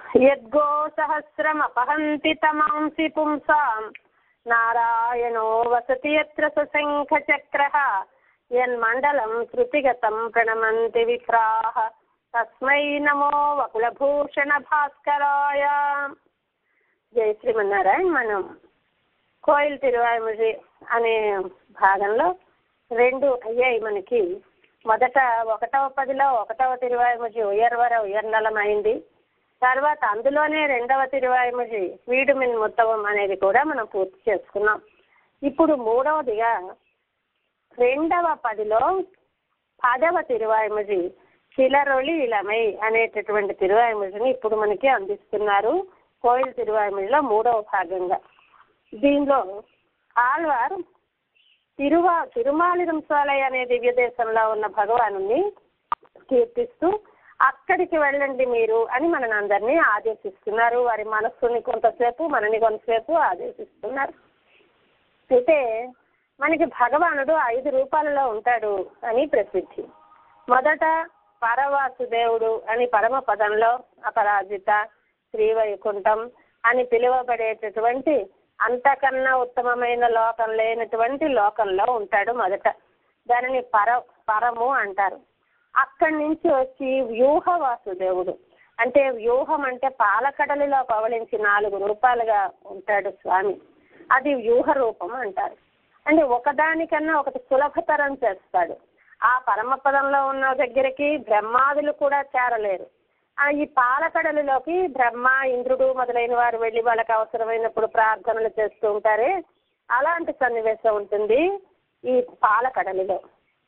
యద్గో సహస్రమపహంతి తమాంసి పుంసాం నారాయణో వసతి యత్ర సశంఖ చక్ర యన్మండలం శృతిగతం ప్రణమంతి విప్రాహ తస్మై నమో వకులభూషణ భాస్కరాయ జై శ్రీమన్నారాయణ మనం కోయిల్ తిరువాయిముడి అనే భాగంలో రెండు అయ్యాయి మనకి మొదట ఒకటవ పదిలో ఒకటవ తిరువాయిముడి ఉయర్వర ఉయర్నలమైంది తర్వాత అందులోనే రెండవ తిరువాయిముడి వీడుమిన్ ముత్తవం అనేది కూడా మనం పూర్తి చేసుకున్నాం ఇప్పుడు మూడవదిగా రెండవ పదిలో పదవ తిరువాయిముడి శిలరొళి ఇలమై అనేటటువంటి తిరువాయిముడిని ఇప్పుడు మనకి అందిస్తున్నారు కోయిల్ తిరువాయిముడిలో మూడవ భాగంగా దీనిలో ఆళ్వార్ తిరువా తిరుమాలిరం సాలయ అనే దివ్య దేశంలో ఉన్న భగవాను కీర్తిస్తూ అక్కడికి వెళ్ళండి మీరు అని మన అందరినీ ఆదేశిస్తున్నారు వారి మనస్సుని కొంతసేపు మనని కొంతసేపు ఆదేశిస్తున్నారు అయితే మనకి భగవానుడు ఐదు రూపాలలో ఉంటాడు అని ప్రసిద్ధి మొదట పరవాసుదేవుడు అని పరమ పదంలో అపరాజిత శ్రీవైకుంఠం అని పిలువబడేటటువంటి అంతకన్నా ఉత్తమమైన లోకం లేనటువంటి లోకంలో ఉంటాడు మొదట దానిని పర పరము అంటారు అక్కడి నుంచి వచ్చి వ్యూహ వాసుదేవుడు అంటే వ్యూహం అంటే పాలకడలిలో పవళించి నాలుగు రూపాలుగా ఉంటాడు స్వామి అది వ్యూహ రూపం అంటారు అంటే ఒకదానికన్నా ఒకటి సులభతరం చేస్తాడు ఆ పరమపదంలో ఉన్న దగ్గరికి బ్రహ్మాదులు కూడా చేరలేరు ఆ ఈ పాలకడలిలోకి బ్రహ్మ ఇంద్రుడు మొదలైన వారు వెళ్ళి వాళ్ళకి అవసరమైనప్పుడు ప్రార్థనలు చేస్తూ ఉంటారే అలాంటి సన్నివేశం ఉంటుంది ఈ పాలకడలిలో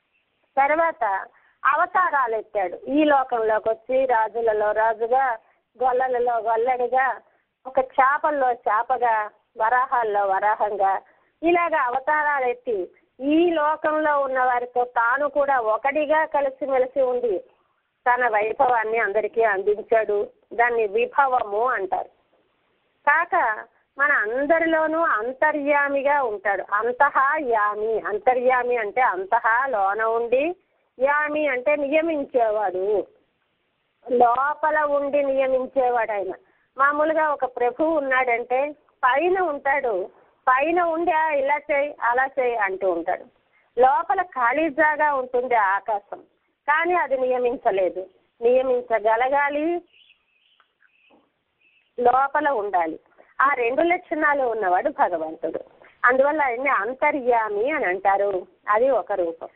తర్వాత అవతారాలు ఎత్తాడు ఈ లోకంలోకి వచ్చి రాజులలో రాజుగా గొల్లలలో గొల్లడిగా ఒక చేపల్లో చేపగా వరాహాల్లో వరాహంగా ఇలాగ అవతారాలు ఎత్తి ఈ లోకంలో ఉన్న వారితో తాను కూడా ఒకటిగా కలిసిమెలిసి ఉండి తన వైభవాన్ని అందరికీ అందించాడు దాన్ని విభవము అంటారు కాక మన అందరిలోనూ అంతర్యామిగా ఉంటాడు అంతహా యామి అంతర్యామి అంటే అంతహా లోన ఉండి యామి అంటే నియమించేవాడు లోపల ఉండి నియమించేవాడు ఆయన మామూలుగా ఒక ప్రభు ఉన్నాడంటే పైన ఉంటాడు పైన ఉండి "ఆ, ఇలా చేయి అలా చేయి అంటూ ఉంటాడు లోపల ఖాళీ జాగా ఉంటుంది ఆకాశం కానీ అది నియమించలేదు నియమించగలగాలి లోపల ఉండాలి ఆ రెండు లక్షణాలు ఉన్నవాడు భగవంతుడు అందువల్ల ఆయన్ని అంతర్యామి అని అంటారు అది ఒక రూపం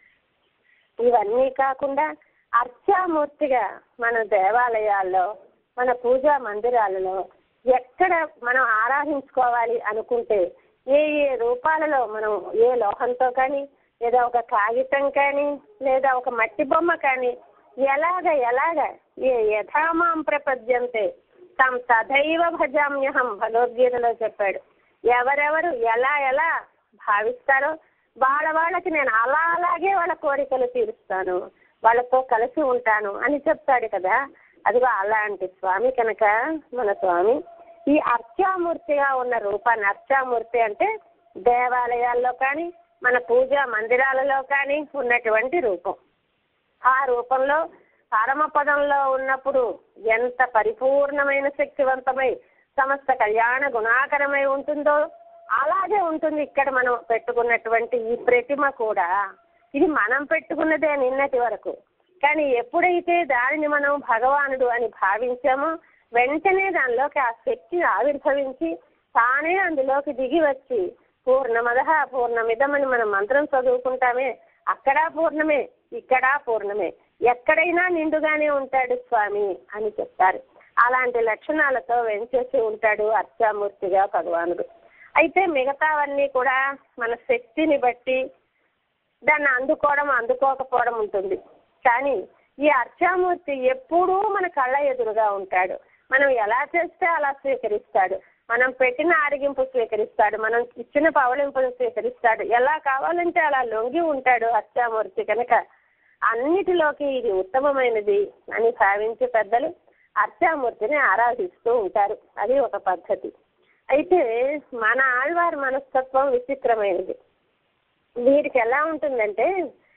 ఇవన్నీ కాకుండా అర్చామూర్తిగా మన దేవాలయాల్లో మన పూజా మందిరాలలో ఎక్కడ మనం ఆరాధించుకోవాలి అనుకుంటే ఏ ఏ రూపాలలో మనం ఏ లోహంతో కానీ లేదా ఒక కాగితం కానీ లేదా ఒక మట్టి బొమ్మ కానీ ఎలాగ ఎలాగ ఏ యథామాం ప్రపద్యంతే తాం తదైవ భజామ్యహం భగవద్గీతలో చెప్పాడు ఎవరెవరు ఎలా ఎలా భావిస్తారో వాళ్ళ వాళ్ళకి నేను అలా అలాగే వాళ్ళ కోరికలు తీరుస్తాను వాళ్ళతో కలిసి ఉంటాను అని చెప్తాడు కదా అదిగో అలాంటి స్వామి కనుక మన స్వామి ఈ అర్చామూర్తిగా ఉన్న రూపాన్ని అర్చామూర్తి అంటే దేవాలయాల్లో కానీ మన పూజా మందిరాలలో కానీ ఉన్నటువంటి రూపం ఆ రూపంలో పరమపదంలో ఉన్నప్పుడు ఎంత పరిపూర్ణమైన శక్తివంతమై సమస్త కళ్యాణ గుణాకరమై ఉంటుందో అలాగే ఉంటుంది ఇక్కడ మనం పెట్టుకున్నటువంటి ఈ ప్రతిమ కూడా ఇది మనం పెట్టుకున్నదే నిన్నటి వరకు కానీ ఎప్పుడైతే దానిని మనం భగవానుడు అని భావించామో వెంటనే దానిలోకి ఆ శక్తి ఆవిర్భవించి తానే అందులోకి దిగి వచ్చి పూర్ణమద పూర్ణమిదమని మనం మంత్రం చదువుకుంటామే అక్కడ పూర్ణమే ఇక్కడ పూర్ణమే ఎక్కడైనా నిండుగానే ఉంటాడు స్వామి అని చెప్తారు అలాంటి లక్షణాలతో వెంచేసి ఉంటాడు అర్చామూర్తిగా భగవానుడు అయితే మిగతావన్నీ కూడా మన శక్తిని బట్టి దాన్ని అందుకోవడం అందుకోకపోవడం ఉంటుంది కానీ ఈ అర్చామూర్తి ఎప్పుడూ మన కళ్ళ ఎదురుగా ఉంటాడు మనం ఎలా చేస్తే అలా స్వీకరిస్తాడు మనం పెట్టిన ఆరగింపు స్వీకరిస్తాడు మనం ఇచ్చిన పవలింపును స్వీకరిస్తాడు ఎలా కావాలంటే అలా లొంగి ఉంటాడు అర్చామూర్తి కనుక అన్నిటిలోకి ఇది ఉత్తమమైనది అని భావించే పెద్దలు అర్చామూర్తిని ఆరాధిస్తూ ఉంటారు అది ఒక పద్ధతి అయితే మన ఆళ్వారి మనస్తత్వం విచిత్రమైనది వీరికి ఎలా ఉంటుందంటే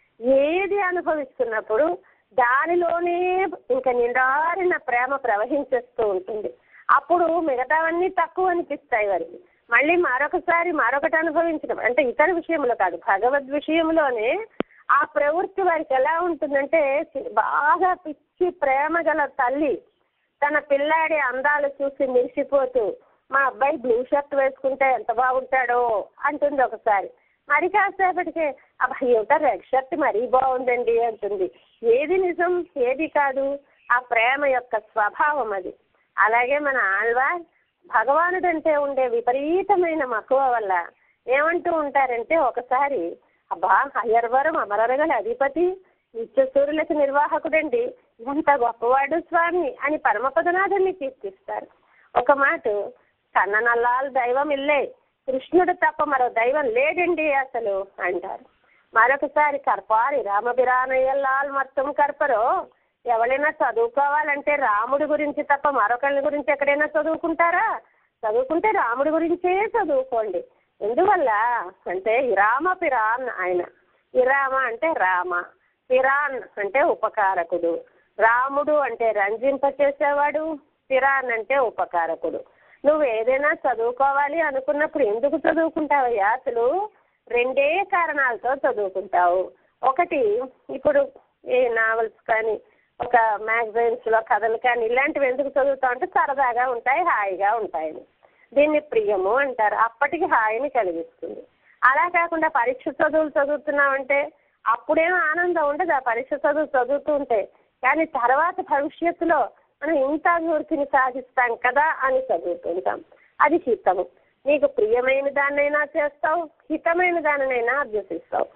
ఏది అనుభవిస్తున్నప్పుడు దానిలోనే ఇంకా నిండారిన ప్రేమ ప్రవహించేస్తూ ఉంటుంది అప్పుడు మిగతావన్నీ తక్కువ అనిపిస్తాయి వారికి మళ్ళీ మరొకసారి మరొకటి అనుభవించడం అంటే ఇతర విషయంలో కాదు భగవద్ విషయంలోనే ఆ ప్రవృత్తి వారికి ఎలా ఉంటుందంటే చి- బాగా పిచ్చి ప్రేమ గల తల్లి తన పిల్లాడి అందాలు చూసి మిరిసిపోతూ మా అబ్బాయి బ్లూ షర్ట్ వేసుకుంటే ఎంత బాగుంటాడో అంటుంది ఒకసారి మరి కాసేపటికి అబ్బాయి ఏమిటో రెడ్ షర్ట్ మరీ బాగుందండి అంటుంది ఏది నిజం ఏది కాదు ఆ ప్రేమ యొక్క స్వభావం అది అలాగే మన ఆళ్వార్ భగవానుడంటే ఉండే విపరీతమైన మక్కువ వల్ల ఏమంటూ ఉంటారంటే ఒకసారి అబ్బా అయ్యర్వరం అమరరగల అధిపతి నిత్య సూర్యులకు నిర్వాహకుడండి ఎంత గొప్పవాడు స్వామి అని పరమపదనాథుని కీర్తిస్తారు ఒక మాట కన్ననల్లాల్ దైవం ఇల్లే కృష్ణుడు తప్ప మరో దైవం లేడండి అసలు అంటారు మరొకసారి కర్పారి రామబిరానయ్యల్లాల్ మొత్తం కర్పరో ఎవరైనా చదువుకోవాలంటే రాముడి గురించి తప్ప మరొకళ్ళ గురించి ఎక్కడైనా చదువుకుంటారా చదువుకుంటే రాముడి గురించే చదువుకోండి ఎందువల్ల అంటే ఇరామ పిరాన్ ఆయన ఇరామ అంటే రామ పిరాన్ అంటే ఉపకారకుడు రాముడు అంటే రంజింప చేసేవాడు పిరాన్ అంటే ఉపకారకుడు నువ్వు ఏదైనా చదువుకోవాలి అనుకున్నప్పుడు ఎందుకు చదువుకుంటావయ్యా అసలు రెండే కారణాలతో చదువుకుంటావు ఒకటి ఇప్పుడు ఏ నావల్స్ కానీ ఒక మ్యాగజైన్స్ లో కథలు కానీ ఇలాంటివి ఎందుకు చదువుతావు అంటే సరదాగా ఉంటాయి హాయిగా ఉంటాయి దీన్ని ప్రియము అంటారు అప్పటికి హాయిని కలిగిస్తుంది అలా కాకుండా పరీక్ష చదువులు చదువుతున్నామంటే అప్పుడేం ఆనందం ఉండదు ఆ పరీక్ష చదువు చదువుతుంటే కానీ తర్వాత భవిష్యత్తులో మనం ఇంత అభివృద్ధిని సాధిస్తాం కదా అని చదువుతుంటాం అది హితము నీకు ప్రియమైన దాన్నైనా చేస్తావు హితమైన దానినైనా అభ్యసిస్తావు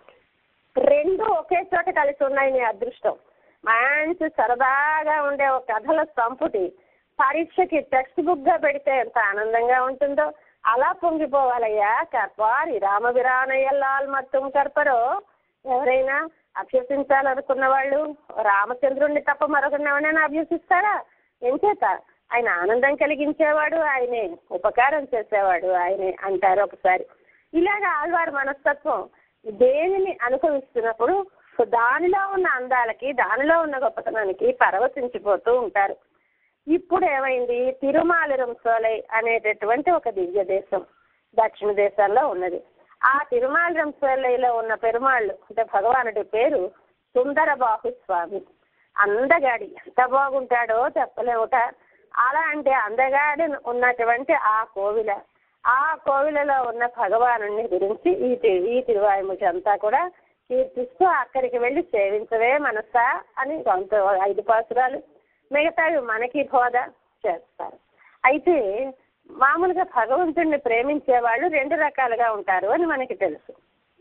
రెండు ఒకే చోట కలిసి ఉన్నాయి నీ అదృష్టం మంచి సరదాగా ఉండే ఒక కథల సంపుటి పరీక్షకి టెక్స్ట్ బుక్ గా పెడితే ఎంత ఆనందంగా ఉంటుందో అలా పొంగిపోవాలయ్యా కర్పారి రామవిరానయ్యల్లాల్ మొత్తం కర్పరో ఎవరైనా అభ్యసించాలనుకున్న వాళ్ళు రామచంద్రుణ్ణి తప్ప మరొకరినెవరైనా అభ్యసిస్తారా ఏం చేత ఆయన ఆనందం కలిగించేవాడు ఆయనే ఉపకారం చేసేవాడు ఆయనే అంటారు ఒకసారి ఇలాగ ఆళ్వారి మనస్తత్వం దేనిని అనుభవిస్తున్నప్పుడు దానిలో ఉన్న అందాలకి దానిలో ఉన్న గొప్పతనానికి పరవశించిపోతూ ఉంటారు ఇప్పుడు ఏమైంది తిరుమాలిరం సోలై అనేటటువంటి ఒక దివ్య దేశం దక్షిణ దేశాల్లో ఉన్నది ఆ తిరుమాలిరం సోలైలో ఉన్న పెరుమాళ్ళు అంటే భగవానుడి పేరు సుందరబాహు స్వామి అందగాడి ఎంత బాగుంటాడో చెప్పలేముట అలాంటి అందగాడి ఉన్నటువంటి ఆ కోవిల ఆ కోవిలలో ఉన్న భగవాను గురించి ఈ తి- ఈ తిరువాయుముఖి అంతా కూడా కీర్తిస్తూ అక్కడికి వెళ్ళి సేవించవే మనసా అని కొంత ఐదు పాసురాలు మిగతావి మనకి బోధ చేస్తారు అయితే మామూలుగా భగవంతుడిని ప్రేమించే వాళ్ళు రెండు రకాలుగా ఉంటారు అని మనకి తెలుసు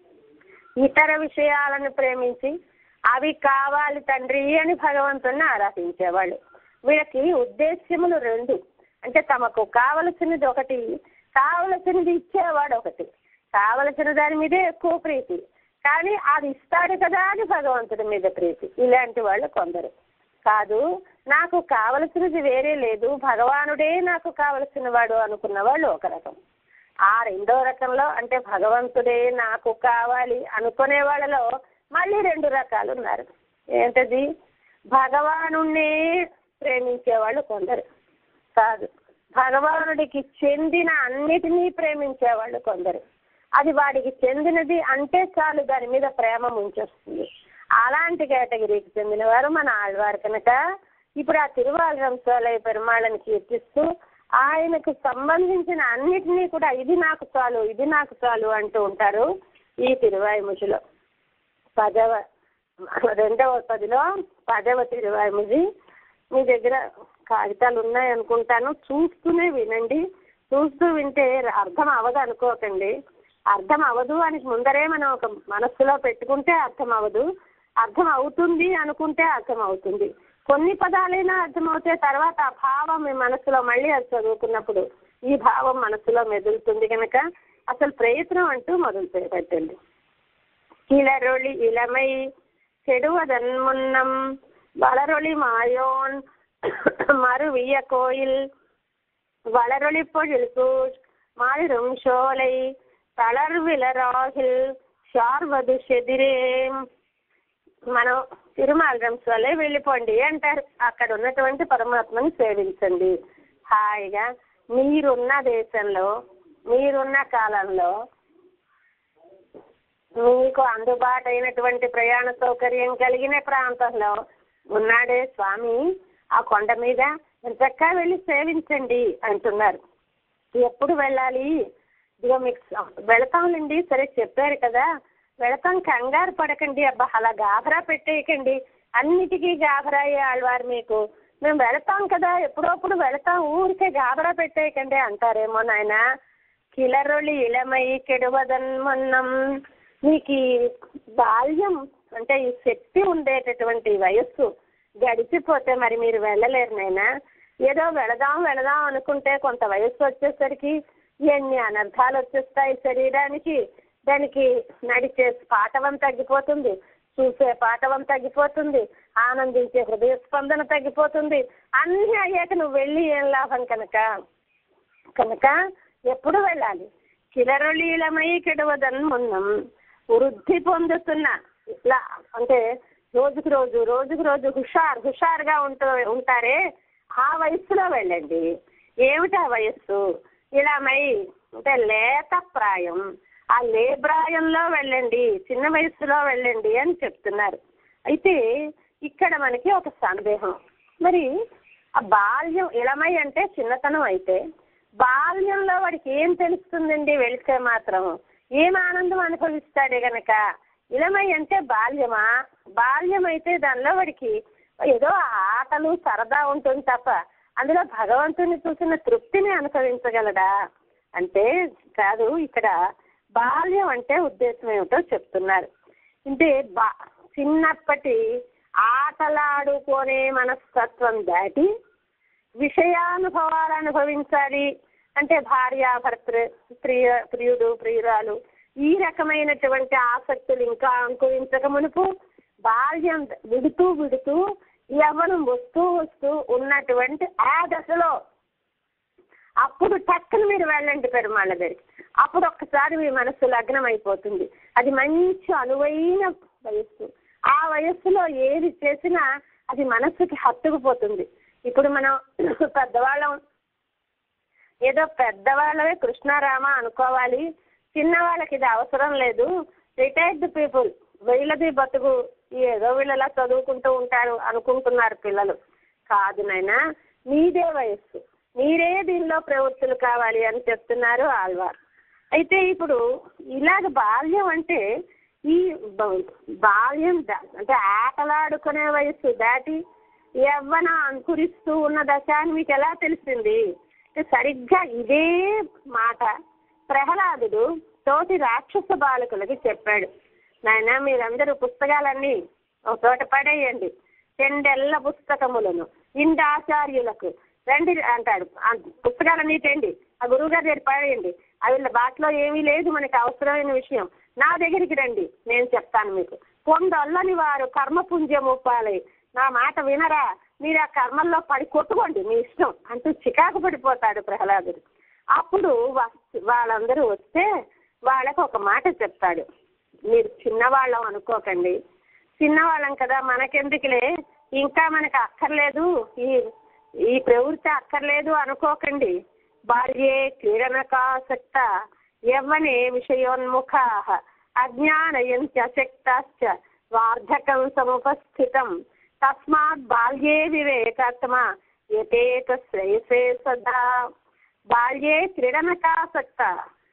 ఇతర విషయాలను ప్రేమించి అవి కావాలి తండ్రి అని భగవంతుణ్ణి ఆరాధించేవాళ్ళు వీళ్ళకి ఉద్దేశ్యములు రెండు అంటే తమకు కావలసినది ఒకటి కావలసినది ఇచ్చేవాడు ఒకటి కావలసిన దాని మీదే ఎక్కువ ప్రీతి కానీ అది ఇస్తాడు కదా అని భగవంతుడి మీద ప్రీతి ఇలాంటి వాళ్ళు కొందరు కాదు నాకు కావలసినది వేరే లేదు భగవానుడే నాకు కావలసిన వాడు అనుకున్న వాళ్ళు ఒక రకం ఆ రెండో రకంలో అంటే భగవంతుడే నాకు కావాలి అనుకునే వాళ్ళలో మళ్ళీ రెండు రకాలు ఉన్నారు ఏంటది భగవానుణ్ణే ప్రేమించే వాళ్ళు కొందరు కాదు భగవానుడికి చెందిన అన్నిటినీ ప్రేమించే వాళ్ళు కొందరు అది వాడికి చెందినది అంటే చాలు దాని మీద ప్రేమ ముంచొస్తుంది అలాంటి కేటగిరీకి చెందిన వారు మన ఆళ్వారు కనుక ఇప్పుడు ఆ తిరువాలరం సోలయ పెరుమాళని కీర్తిస్తూ ఆయనకు సంబంధించిన అన్నిటినీ కూడా ఇది నాకు చాలు ఇది నాకు చాలు అంటూ ఉంటారు ఈ తిరువాయిముషిలో పదవ రెండవ పదిలో పదవ తిరువాయిముజి మీ దగ్గర కాగితాలు ఉన్నాయి అనుకుంటాను చూస్తూనే వినండి చూస్తూ వింటే అర్థం అవ్వదు అనుకోకండి అర్థం అవ్వదు అని ముందరే మనం ఒక మనస్సులో పెట్టుకుంటే అర్థం అవ్వదు అర్థం అవుతుంది అనుకుంటే అర్థం అవుతుంది కొన్ని పదాలైనా అర్థమవుతే తర్వాత ఆ భావం మీ మనసులో మళ్ళీ అది చదువుకున్నప్పుడు ఈ భావం మనసులో మెదులుతుంది కనుక అసలు ప్రయత్నం అంటూ మొదలు పెట్టండి இளரொளி இளமை கெடுவதன் முன்னம் வளரொளி மாயோன் மறுவிய கோயில் வளரொளி பொழில் கூர் மாலிரும் சோலை తళర్విలరాహిల్ శార్వదు చెదిరేం మనం తిరుమాల వల్లే వెళ్ళిపోండి అంటారు అక్కడ ఉన్నటువంటి పరమాత్మని సేవించండి హాయిగా మీరున్న దేశంలో మీరున్న కాలంలో మీకు అందుబాటు అయినటువంటి ప్రయాణ సౌకర్యం కలిగిన ప్రాంతంలో ఉన్నాడే స్వామి ఆ కొండ మీద చక్కగా వెళ్ళి సేవించండి అంటున్నారు ఎప్పుడు వెళ్ళాలి ఇదిగో మీకు స- వెళతాంలేండి సరే చెప్పారు కదా వెళతాం కంగారు పడకండి అబ్బా అలా గాభరా పెట్టేయకండి అన్నిటికీ గాభరా ఆళ్వారు మీకు మేము వెళతాం కదా ఎప్పుడప్పుడు వెళతాం ఊరికే గాబరా పెట్టేయకండి అంటారేమో నాయన కిలరొళి ఇళమై కెడువదన్మన్నం మీకు ఈ బాల్యం అంటే ఈ శక్తి ఉండేటటువంటి వయస్సు గడిచిపోతే మరి మీరు వెళ్ళలేరు నాయనా ఏదో వెళదాం వెళదాం అనుకుంటే కొంత వయస్సు వచ్చేసరికి ఎన్ని అనర్థాలు వచ్చేస్తాయి శరీరానికి దానికి నడిచే పాటవం తగ్గిపోతుంది చూసే పాటవం తగ్గిపోతుంది ఆనందించే హృదయ స్పందన తగ్గిపోతుంది అన్నీ అయ్యాక నువ్వు వెళ్ళి ఏం లాభం కనుక కనుక ఎప్పుడు వెళ్ళాలి కిలరళీలమై కెడవదన్మున్నం వృద్ధి పొందుతున్న ఇట్లా అంటే రోజుకు రోజు రోజుకు రోజు హుషార్ హుషారుగా ఉంటూ ఉంటారే ఆ వయస్సులో వెళ్ళండి ఏమిటా వయస్సు ఇలామై అంటే లేత ప్రాయం ఆ లే ప్రాయంలో వెళ్ళండి చిన్న వయస్సులో వెళ్ళండి అని చెప్తున్నారు అయితే ఇక్కడ మనకి ఒక సందేహం మరి ఆ బాల్యం ఇళమై అంటే చిన్నతనం అయితే బాల్యంలో వాడికి ఏం తెలుస్తుందండి వెళితే మాత్రం ఏం ఆనందం అనుభవిస్తాడే గనక ఇళమై అంటే బాల్యమా బాల్యం అయితే దానిలో వాడికి ఏదో ఆటలు సరదా ఉంటుంది తప్ప అందులో భగవంతుని చూసిన తృప్తిని అనుభవించగలడా అంటే కాదు ఇక్కడ బాల్యం అంటే ఉద్దేశం ఏమిటో చెప్తున్నారు అంటే బా చిన్నప్పటి ఆటలాడుకునే మనస్తత్వం దాటి విషయానుభవాలు అనుభవించాలి అంటే భార్య భర్త ప్రియ ప్రియుడు ప్రియురాలు ఈ రకమైనటువంటి ఆసక్తులు ఇంకా అనుభవించక మునుపు బాల్యం విడుతూ విడుతూ యవ్వనం వస్తూ వస్తూ ఉన్నటువంటి ఆ దశలో అప్పుడు టక్కున మీరు వెళ్ళండి పెరుమాళ్ళ దగ్గరికి అప్పుడు ఒక్కసారి మీ మనస్సు లగ్నం అయిపోతుంది అది మంచి అనువైన వయస్సు ఆ వయస్సులో ఏది చేసినా అది మనస్సుకి హత్తుకుపోతుంది ఇప్పుడు మనం పెద్దవాళ్ళం ఏదో పెద్దవాళ్ళవే కృష్ణారామ అనుకోవాలి చిన్నవాళ్ళకి ఇది అవసరం లేదు రిటైర్డ్ పీపుల్ వీళ్ళది బతుకు ఏదో వీళ్ళలా చదువుకుంటూ ఉంటారు అనుకుంటున్నారు పిల్లలు కాదు నాయనా మీదే వయస్సు మీరే దీనిలో ప్రవృత్తులు కావాలి అని చెప్తున్నారు ఆళ్వార్ అయితే ఇప్పుడు ఇలాగ బాల్యం అంటే ఈ బ- బాల్యం దా- అంటే ఆటలాడుకునే వయస్సు దాటి యవ్వన అంకురిస్తూ ఉన్న దశ అని మీకు ఎలా తెలిసింది అంటే సరిగ్గా ఇదే మాట ప్రహ్లాదుడు తోటి రాక్షస బాలకులకి చెప్పాడు నాయన మీరందరూ పుస్తకాలన్నీ ఒక చోట పడేయండి రెండెల్ల పుస్తకములను ఇండాచార్యులకు రండి అంటాడు ఆ పుస్తకాలన్నీ తెండి ఆ గురువు గారి దగ్గర పడేయండి అవి బాటలో ఏమీ లేదు మనకి అవసరమైన విషయం నా దగ్గరికి రండి నేను చెప్తాను మీకు పొందొల్లని వారు కర్మపుంజము పాలై నా మాట వినరా మీరు ఆ కర్మల్లో పడి కొట్టుకోండి మీ ఇష్టం అంటూ చికాకు పడిపోతాడు ప్రహ్లాదుడు అప్పుడు వస్- వాళ్ళందరూ వస్తే వాళ్ళకు ఒక మాట చెప్తాడు మీరు చిన్నవాళ్ళం అనుకోకండి చిన్నవాళ్ళం కదా మనకెందుకులే ఇంకా మనకు అక్కర్లేదు ఈ ఈ ప్రవృత్తి అక్కర్లేదు అనుకోకండి బాల్యే క్రీడనకాసక్త యవ్వనే విషయోన్ముఖా అజ్ఞానయంచ శక్తాశ్చ వార్ధకం సముపస్థితం తస్మాత్ బాల్యే వివేకాత్మ యతేత శ్రేయసే సదా బాల్యే క్రీడనకాసక్త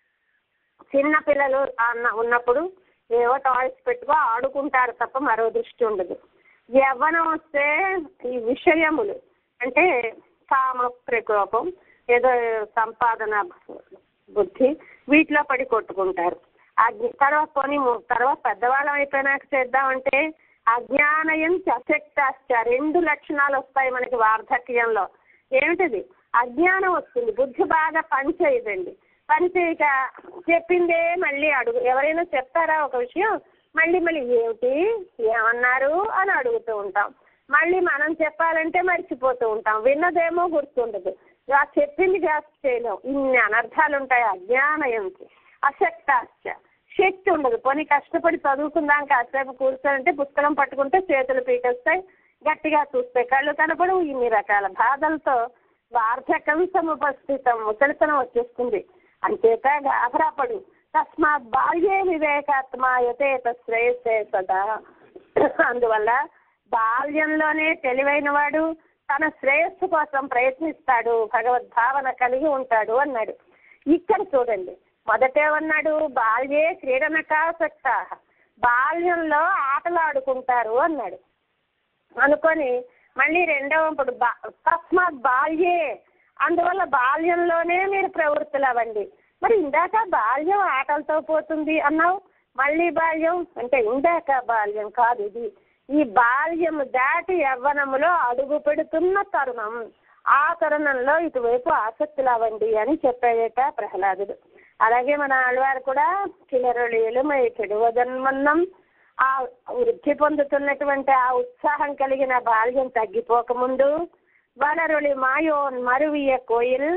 చిన్న పిల్లలు అన్న ఉన్నప్పుడు ఏవో టాయ్స్ పెట్టుకో ఆడుకుంటారు తప్ప మరో దృష్టి ఉండదు యవ్వనం వస్తే ఈ విషయములు అంటే కామ ప్రకోపం ఏదో సంపాదన బుద్ధి వీటిలో పడి కొట్టుకుంటారు అజ్ఞ తర్వాత కొని తర్వాత పెద్దవాళ్ళం అయిపోయినాక చేద్దామంటే అజ్ఞానయం అశక్తాశ్చ రెండు లక్షణాలు వస్తాయి మనకి వార్ధక్యంలో ఏమిటిది అజ్ఞానం వస్తుంది బుద్ధి బాగా పనిచేయదండి పనిచేయక చెప్పిందే మళ్ళీ అడుగు ఎవరైనా చెప్తారా ఒక విషయం మళ్ళీ మళ్ళీ ఏమిటి ఏమన్నారు అని అడుగుతూ ఉంటాం మళ్ళీ మనం చెప్పాలంటే మర్చిపోతూ ఉంటాం విన్నదేమో గుర్తుండదు ఆ చెప్పింది గ్యాప్ చేయలేం ఇన్ని అనర్థాలు ఉంటాయి అజ్ఞానయంకి అశక్తాశ్చ శక్తి ఉండదు పోనీ కష్టపడి చదువుకుందాం కాసేపు కూర్చోనంటే పుస్తకం పట్టుకుంటే చేతులు పీకేస్తాయి గట్టిగా చూస్తే కళ్ళు కనపడవు ఇన్ని రకాల బాధలతో వార్ధకం సముపస్థితం ముసలితనం వచ్చేస్తుంది అంచేత గాభరాపడు తస్మాత్ బాల్యే వివేకాత్మ యతేత శ్రేయసే సదా అందువల్ల బాల్యంలోనే తెలివైన వాడు తన శ్రేయస్సు కోసం ప్రయత్నిస్తాడు భగవద్భావన కలిగి ఉంటాడు అన్నాడు ఇక్కడ చూడండి మొదటేమన్నాడు బాల్యే క్రీడనకాసక్త బాల్యంలో ఆటలు ఆడుకుంటారు అన్నాడు అనుకొని మళ్ళీ రెండవ ఇప్పుడు బా- తస్మాత్ బాల్యే అందువల్ల బాల్యంలోనే మీరు ప్రవృత్తులు అవ్వండి మరి ఇందాక బాల్యం ఆటలతో పోతుంది అన్నావు మళ్ళీ బాల్యం అంటే ఇందాక బాల్యం కాదు ఇది ఈ బాల్యం దాటి యవ్వనములో అడుగు పెడుతున్న తరుణం ఆ తరుణంలో ఇటువైపు ఆసక్తులు అవ్వండి అని చెప్పాడట ప్రహ్లాదుడు అలాగే మన ఆళ్వారు కూడా కిలరళీలు మై చెడువదన్మన్నం ఆ వృద్ధి పొందుతున్నటువంటి ఆ ఉత్సాహం కలిగిన బాల్యం తగ్గిపోకముందు వలరులి మాయోన్ మరువియ కోయిల్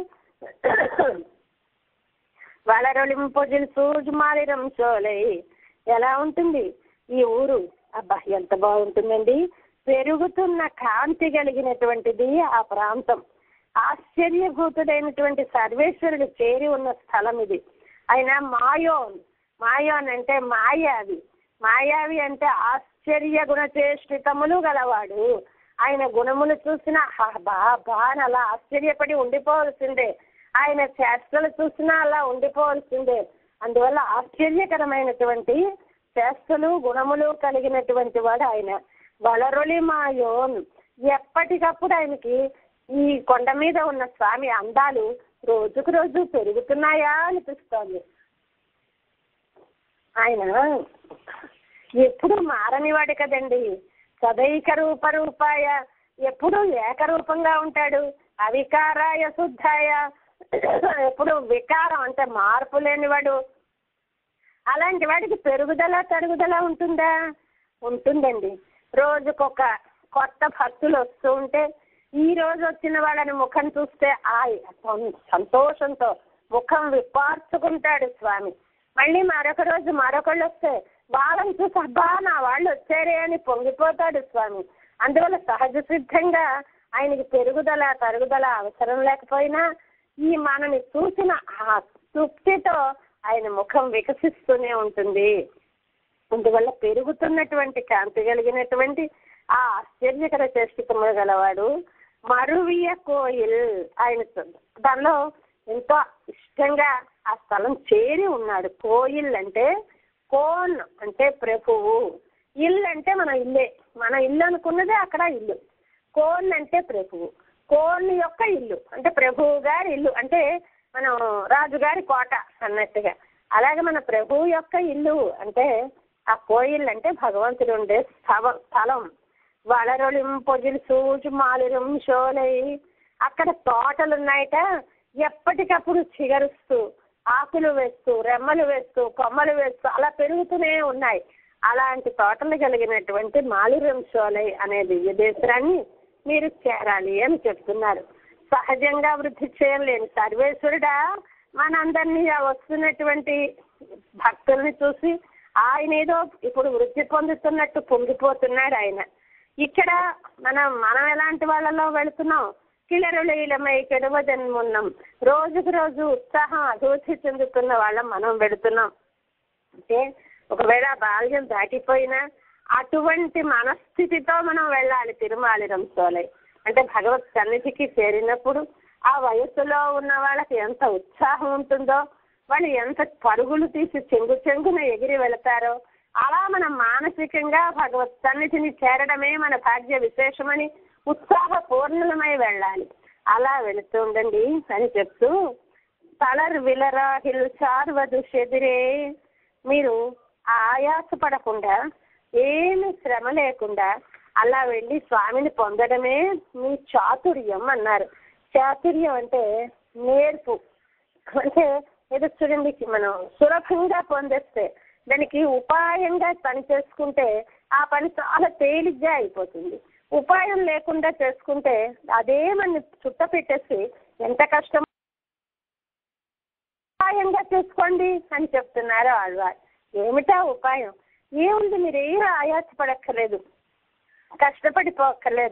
వలరొలింపొజిల్ సూజుమాలిరం సోలై ఎలా ఉంటుంది ఈ ఊరు అబ్బా ఎంత బాగుంటుందండి పెరుగుతున్న కాంతి కలిగినటువంటిది ఆ ప్రాంతం ఆశ్చర్యభూతుడైనటువంటి సర్వేశ్వరుడు చేరి ఉన్న స్థలం ఇది ఆయన మాయోన్ మాయోన్ అంటే మాయావి మాయావి అంటే ఆశ్చర్య గుణచేష్టితములు గలవాడు ఆయన గుణములు చూసిన బా బా అని అలా ఆశ్చర్యపడి ఉండిపోవలసిందే ఆయన చేష్టలు చూసినా అలా ఉండిపోవలసిందే అందువల్ల ఆశ్చర్యకరమైనటువంటి చేష్టలు గుణములు కలిగినటువంటి వాడు ఆయన వలరొలి మాయోన్ ఎప్పటికప్పుడు ఆయనకి ఈ కొండ మీద ఉన్న స్వామి అందాలు రోజుకు రోజు పెరుగుతున్నాయా అనిపిస్తోంది ఆయన ఎప్పుడు మారనివాడు కదండి సదైక రూప రూపాయ ఎప్పుడు ఏకరూపంగా ఉంటాడు అవికారాయ శుద్ధాయ ఎప్పుడు వికారం అంటే మార్పు లేనివాడు అలాంటి వాడికి పెరుగుదల తరుగుదల ఉంటుందా ఉంటుందండి రోజుకొక కొత్త భక్తులు వస్తూ ఉంటే ఈ రోజు వచ్చిన వాళ్ళని ముఖం చూస్తే ఆ సంతోషంతో ముఖం విప్పార్చుకుంటాడు స్వామి మళ్ళీ మరొక రోజు మరొకళ్ళు వస్తే వాళ్ళని చూసి అబ్బా నా వాళ్ళు వచ్చారే అని పొంగిపోతాడు స్వామి అందువల్ల సహజ సిద్ధంగా ఆయనకి పెరుగుదల తరుగుదల అవసరం లేకపోయినా ఈ మనని చూసిన ఆ తృప్తితో ఆయన ముఖం వికసిస్తూనే ఉంటుంది అందువల్ల పెరుగుతున్నటువంటి కాంతి కలిగినటువంటి ఆ ఆశ్చర్యకర చేష్టికములు గలవాడు మరువియ కోయిల్ ఆయన దానిలో ఎంతో ఇష్టంగా ఆ స్థలం చేరి ఉన్నాడు కోయిల్ అంటే కోన్ అంటే ప్రభువు ఇల్లు అంటే మన ఇల్లే మన ఇల్లు అనుకున్నదే అక్కడ ఇల్లు కోన్ అంటే ప్రభువు కోన్ యొక్క ఇల్లు అంటే ప్రభువు గారి ఇల్లు అంటే మనం రాజుగారి కోట అన్నట్టుగా అలాగే మన ప్రభువు యొక్క ఇల్లు అంటే ఆ కోయిల్ అంటే భగవంతుడు ఉండే స్థవ స్థలం వలరొలిం పొజిలు సూచు మాలిరం షోలై అక్కడ తోటలు ఉన్నాయట ఎప్పటికప్పుడు చిగరుస్తూ ఆకులు వేస్తూ రెమ్మలు వేస్తూ కొమ్మలు వేస్తూ అలా పెరుగుతూనే ఉన్నాయి అలాంటి తోటలు కలిగినటువంటి మాలిరం షోలై అనే దివ్య దేశాన్ని మీరు చేరాలి అని చెప్తున్నారు సహజంగా వృద్ధి చేయలేని సర్వేశ్వరుడా మనందరినీ ఆ వస్తున్నటువంటి భక్తుల్ని చూసి ఆయన ఏదో ఇప్పుడు వృద్ధి పొందుతున్నట్టు పొంగిపోతున్నాడు ఆయన ఇక్కడ మనం మనం ఎలాంటి వాళ్ళలో వెళుతున్నాం కిలరులీలమై కెడవదన్మున్నాం రోజుకు రోజు ఉత్సాహం అభివృద్ధి చెందుతున్న వాళ్ళం మనం వెళుతున్నాం అంటే ఒకవేళ బాల్యం దాటిపోయినా అటువంటి మనస్థితితో మనం వెళ్ళాలి తిరుమాలి రంసోలై అంటే భగవత్ సన్నిధికి చేరినప్పుడు ఆ వయస్సులో ఉన్న వాళ్ళకి ఎంత ఉత్సాహం ఉంటుందో వాళ్ళు ఎంత పరుగులు తీసి చెంగు చెంగున ఎగిరి వెళతారో అలా మనం మానసికంగా భగవత్ సన్నిధిని చేరడమే మన భాగ్య విశేషమని ఉత్సాహ పూర్ణమై వెళ్ళాలి అలా వెళుతూ ఉండండి అని చెప్తూ తలర్ విలరా హిల్ చార్వదు చెదిరే మీరు ఆయాసపడకుండా ఏమి శ్రమ లేకుండా అలా వెళ్ళి స్వామిని పొందడమే మీ చాతుర్యం అన్నారు చాతుర్యం అంటే నేర్పు అంటే ఏదో చూడండి మనం సులభంగా పొందేస్తే దానికి ఉపాయంగా పని చేసుకుంటే ఆ పని చాలా తేలిగ్గా అయిపోతుంది ఉపాయం లేకుండా చేసుకుంటే అదే మన చుట్ట పెట్టేసి ఎంత కష్టం ఉపాయంగా చేసుకోండి అని చెప్తున్నారు ఆళ్వారు ఏమిటా ఉపాయం ఏముంది మీరు ఏ ఆయాసపడక్కర్లేదు కష్టపడిపోక్కర్లేదు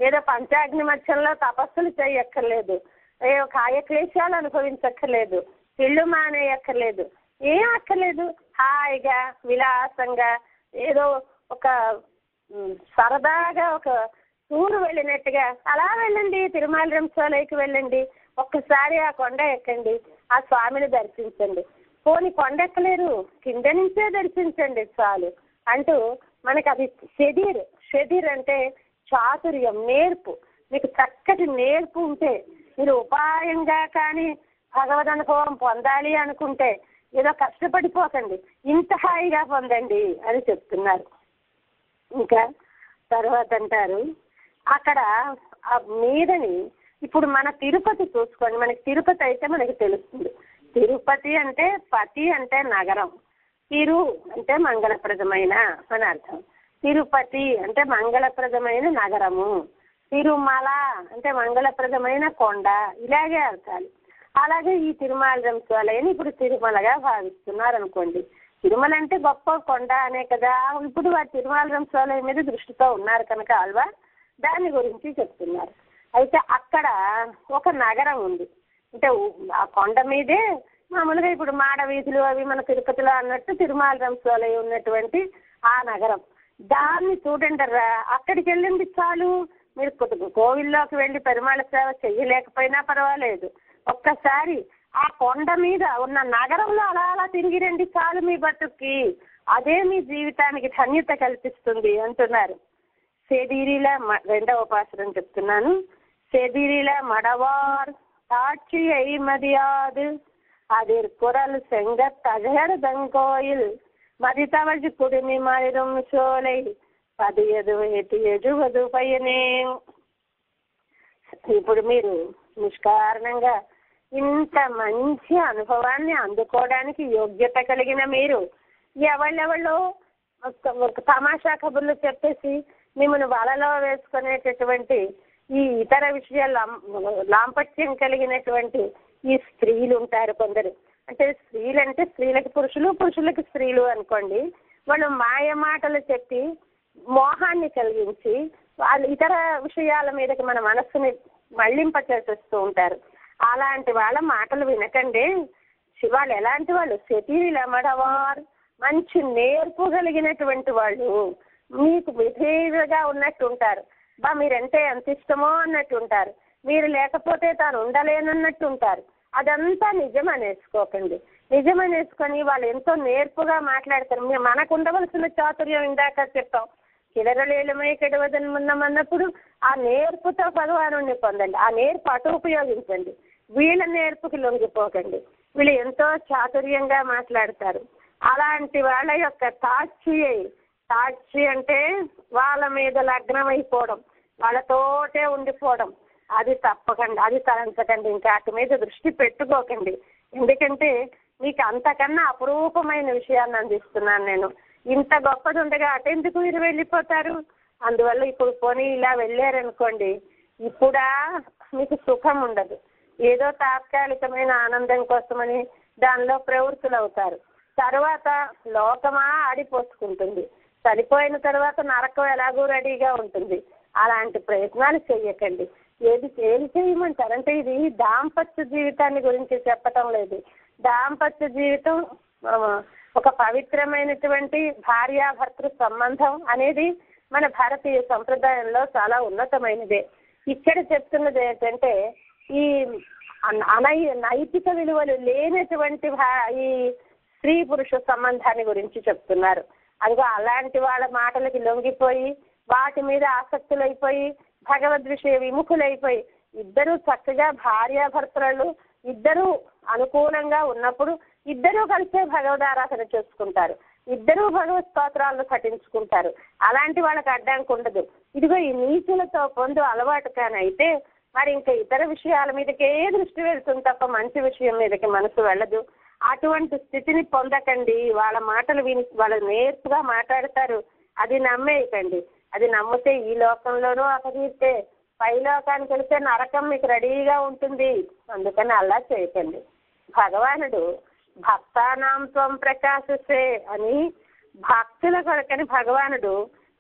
ఏదో పంచాగ్ని మధ్యంలో తపస్సులు చేయక్కర్లేదు ఏ కాయక్లేశాలు అనుభవించక్కర్లేదు ఇళ్ళు మానేయక్కర్లేదు ఏం అక్కర్లేదు హాయిగా విలాసంగా ఏదో ఒక ఉమ్, సరదాగా ఒక టూర్ వెళ్ళినట్టుగా అలా వెళ్ళండి తిరుమల రంసాలకి వెళ్ళండి ఒక్కసారి ఆ కొండ ఎక్కండి ఆ స్వామిని దర్శించండి పోని కొండ ఎక్కలేరు కింద నుంచే దర్శించండి చాలు అంటూ మనకి అది షెడీర్ షెడీర్ అంటే చాతుర్యం నేర్పు మీకు చక్కటి నేర్పు ఉంటే మీరు ఉపాయంగా కానీ భగవద్ అనుభవం పొందాలి అనుకుంటే ఏదో కష్టపడిపోకండి ఇంత హాయిగా పొందండి అని చెప్తున్నారు ఇంకా తర్వాత అంటారు అక్కడ ఆ మీదని ఇప్పుడు మన తిరుపతి చూసుకోండి మనకి తిరుపతి అయితే మనకి తెలుస్తుంది తిరుపతి అంటే పతి అంటే నగరం తిరు అంటే మంగళప్రదమైన అని అర్థం తిరుపతి అంటే మంగళప్రదమైన నగరము తిరుమల అంటే మంగళప్రదమైన కొండ ఇలాగే అర్థాలు అలాగే ఈ తిరుమల రంశాలయని ఇప్పుడు తిరుమలగా భావిస్తున్నారు అనుకోండి తిరుమల అంటే గొప్ప కొండ అనే కదా ఇప్పుడు ఆ తిరుమల రంశాలయం మీద దృష్టితో ఉన్నారు కనుక ఆల్వా దాని గురించి చెప్తున్నారు అయితే అక్కడ ఒక నగరం ఉంది అంటే ఉ- ఆ కొండ మీదే మామూలుగా ఇప్పుడు మాడ వీధులు అవి మన తిరుపతిలో అన్నట్టు తిరుమల రంశాలయం ఉన్నటువంటి ఆ నగరం దాన్ని చూడండి రా అక్కడికి వెళ్ళింది చాలు మీరు కొద్దిగా కోవిల్లోకి వెళ్ళి పెరుమాళ సేవ చెయ్యలేకపోయినా పర్వాలేదు ఒక్కసారి ఆ కొండ మీద ఉన్న నగరంలో అలా అలా తిరిగి రండి చాలు మీ బతుక్కి అదే మీ జీవితానికి ధన్యత కల్పిస్తుంది అంటున్నారు செதிரில ம- రెండవ పాసురం చెప్తున్నాను செதிரில மடவார் சாட்சியை மதியாது அதிர் குரல் செங்க தகர தங்கோயில் மதித்தவழி குடுமி மலரும் சோலை పదియదు ఎటు ఎజువదు పయనే ఇప్పుడు మీరు నిష్కారణంగా ఇంత మంచి అనుభవాన్ని అందుకోవడానికి యోగ్యత కలిగిన మీరు ఎవళ్ళెవళ్ళు ఒక- ఒక తమాషా కబుర్లు చెప్పేసి మిమ్మల్ని వలలో వేసుకునేటటువంటి ఈ ఇతర విషయాలు లాం- లాంపట్యం కలిగినటువంటి ఈ స్త్రీలు ఉంటారు కొందరు అంటే స్త్రీలు అంటే స్త్రీలకి పురుషులు పురుషులకి స్త్రీలు అనుకోండి వాళ్ళు మాయ మాటలు చెప్పి మోహాన్ని కలిగించి వాళ్ళు ఇతర విషయాల మీదకి మన మనస్సుని మళ్లింప చేసేస్తూ ఉంటారు అలాంటి వాళ్ళ మాటలు వినకండి వాళ్ళు ఎలాంటి వాళ్ళు శతీలమడవారు మంచి నేర్పు కలిగినటువంటి వాళ్ళు మీకు విధేయులుగా ఉన్నట్టు ఉంటారు బా మీరంటే ఎంత ఇష్టమో అన్నట్టు ఉంటారు మీరు లేకపోతే తాను ఉండలేనన్నట్టు ఉంటారు అదంతా నిజం అనేసుకోకండి నిజం అనేసుకొని వాళ్ళు ఎంతో నేర్పుగా మాట్లాడతారు మీ- మనకు ఉండవలసిన చాతుర్యం ఇందాక చెప్పాం కిలరలేలమై కెడవదన్నప్పుడు ఆ నేర్పుతో భగవాను పొందండి ఆ నేర్పు అటు ఉపయోగించండి వీళ్ళ నేర్పుకి లొంగిపోకండి వీళ్ళు ఎంతో చాతుర్యంగా మాట్లాడతారు అలాంటి వాళ్ళ యొక్క సాక్షి సాక్షి అంటే వాళ్ళ మీద లగ్నం అయిపోవడం వాళ్ళతోటే ఉండిపోవడం అది తప్పకండి అది తలంచకండి ఇంకా అటు మీద దృష్టి పెట్టుకోకండి ఎందుకంటే మీకు అంతకన్నా అపురూపమైన విషయాన్ని అందిస్తున్నాను నేను ఇంత గొప్పది ఉండగా అటెందుకు మీరు వెళ్ళిపోతారు అందువల్ల ఇప్పుడు పోనీ ఇలా వెళ్ళారనుకోండి ఇప్పుడా మీకు సుఖం ఉండదు ఏదో తాత్కాలికమైన ఆనందం కోసమని దానిలో ప్రవృత్తులు అవుతారు తర్వాత లోకమా ఆడిపోసుకుంటుంది చనిపోయిన తర్వాత నరకం ఎలాగూ రెడీగా ఉంటుంది అలాంటి ప్రయత్నాలు చెయ్యకండి ఏది ఏం చేయమంటారు అంటే ఇది దాంపత్య జీవితాన్ని గురించి చెప్పటం లేదు దాంపత్య జీవితం ఆ, ఒక పవిత్రమైనటువంటి భార్యాభర్తృ సంబంధం అనేది మన భారతీయ సంప్రదాయంలో చాలా ఉన్నతమైనదే ఇక్కడ చెప్తున్నది ఏంటంటే ఈ అన- అనై నైతిక విలువలు లేనటువంటి భా- ఈ స్త్రీ పురుష సంబంధాన్ని గురించి చెప్తున్నారు అదిగో అలాంటి వాళ్ళ మాటలకి లొంగిపోయి వాటి మీద ఆసక్తులైపోయి భగవద్ విషయ విముఖులైపోయి ఇద్దరు చక్కగా భార్యాభర్తలు ఇద్దరు అనుకూలంగా ఉన్నప్పుడు ఇద్దరూ కలిసే భగవద్ ఆరాధన చేసుకుంటారు ఇద్దరూ భగవత్ స్తోత్రాలను పఠించుకుంటారు అలాంటి వాళ్ళకి అడ్డానికి ఉండదు ఇదిగో ఈ నీచులతో పొందు అలవాటు కానైతే మరి ఇంకా ఇతర విషయాల మీదకే దృష్టి వెళ్తుంది తప్ప మంచి విషయం మీదకి మనసు వెళ్ళదు అటువంటి స్థితిని పొందకండి వాళ్ళ మాటలు విని వాళ్ళు నేర్పుగా మాట్లాడతారు అది నమ్మేయకండి అది నమ్మితే ఈ లోకంలోనూ అపకీర్తే పై లోకానికి వెళితే నరకం మీకు రెడీగా ఉంటుంది అందుకని అలా చేయకండి భగవానుడు భక్తానాం త్వం ప్రకాశిస్తే అని భక్తుల కొరకని భగవానుడు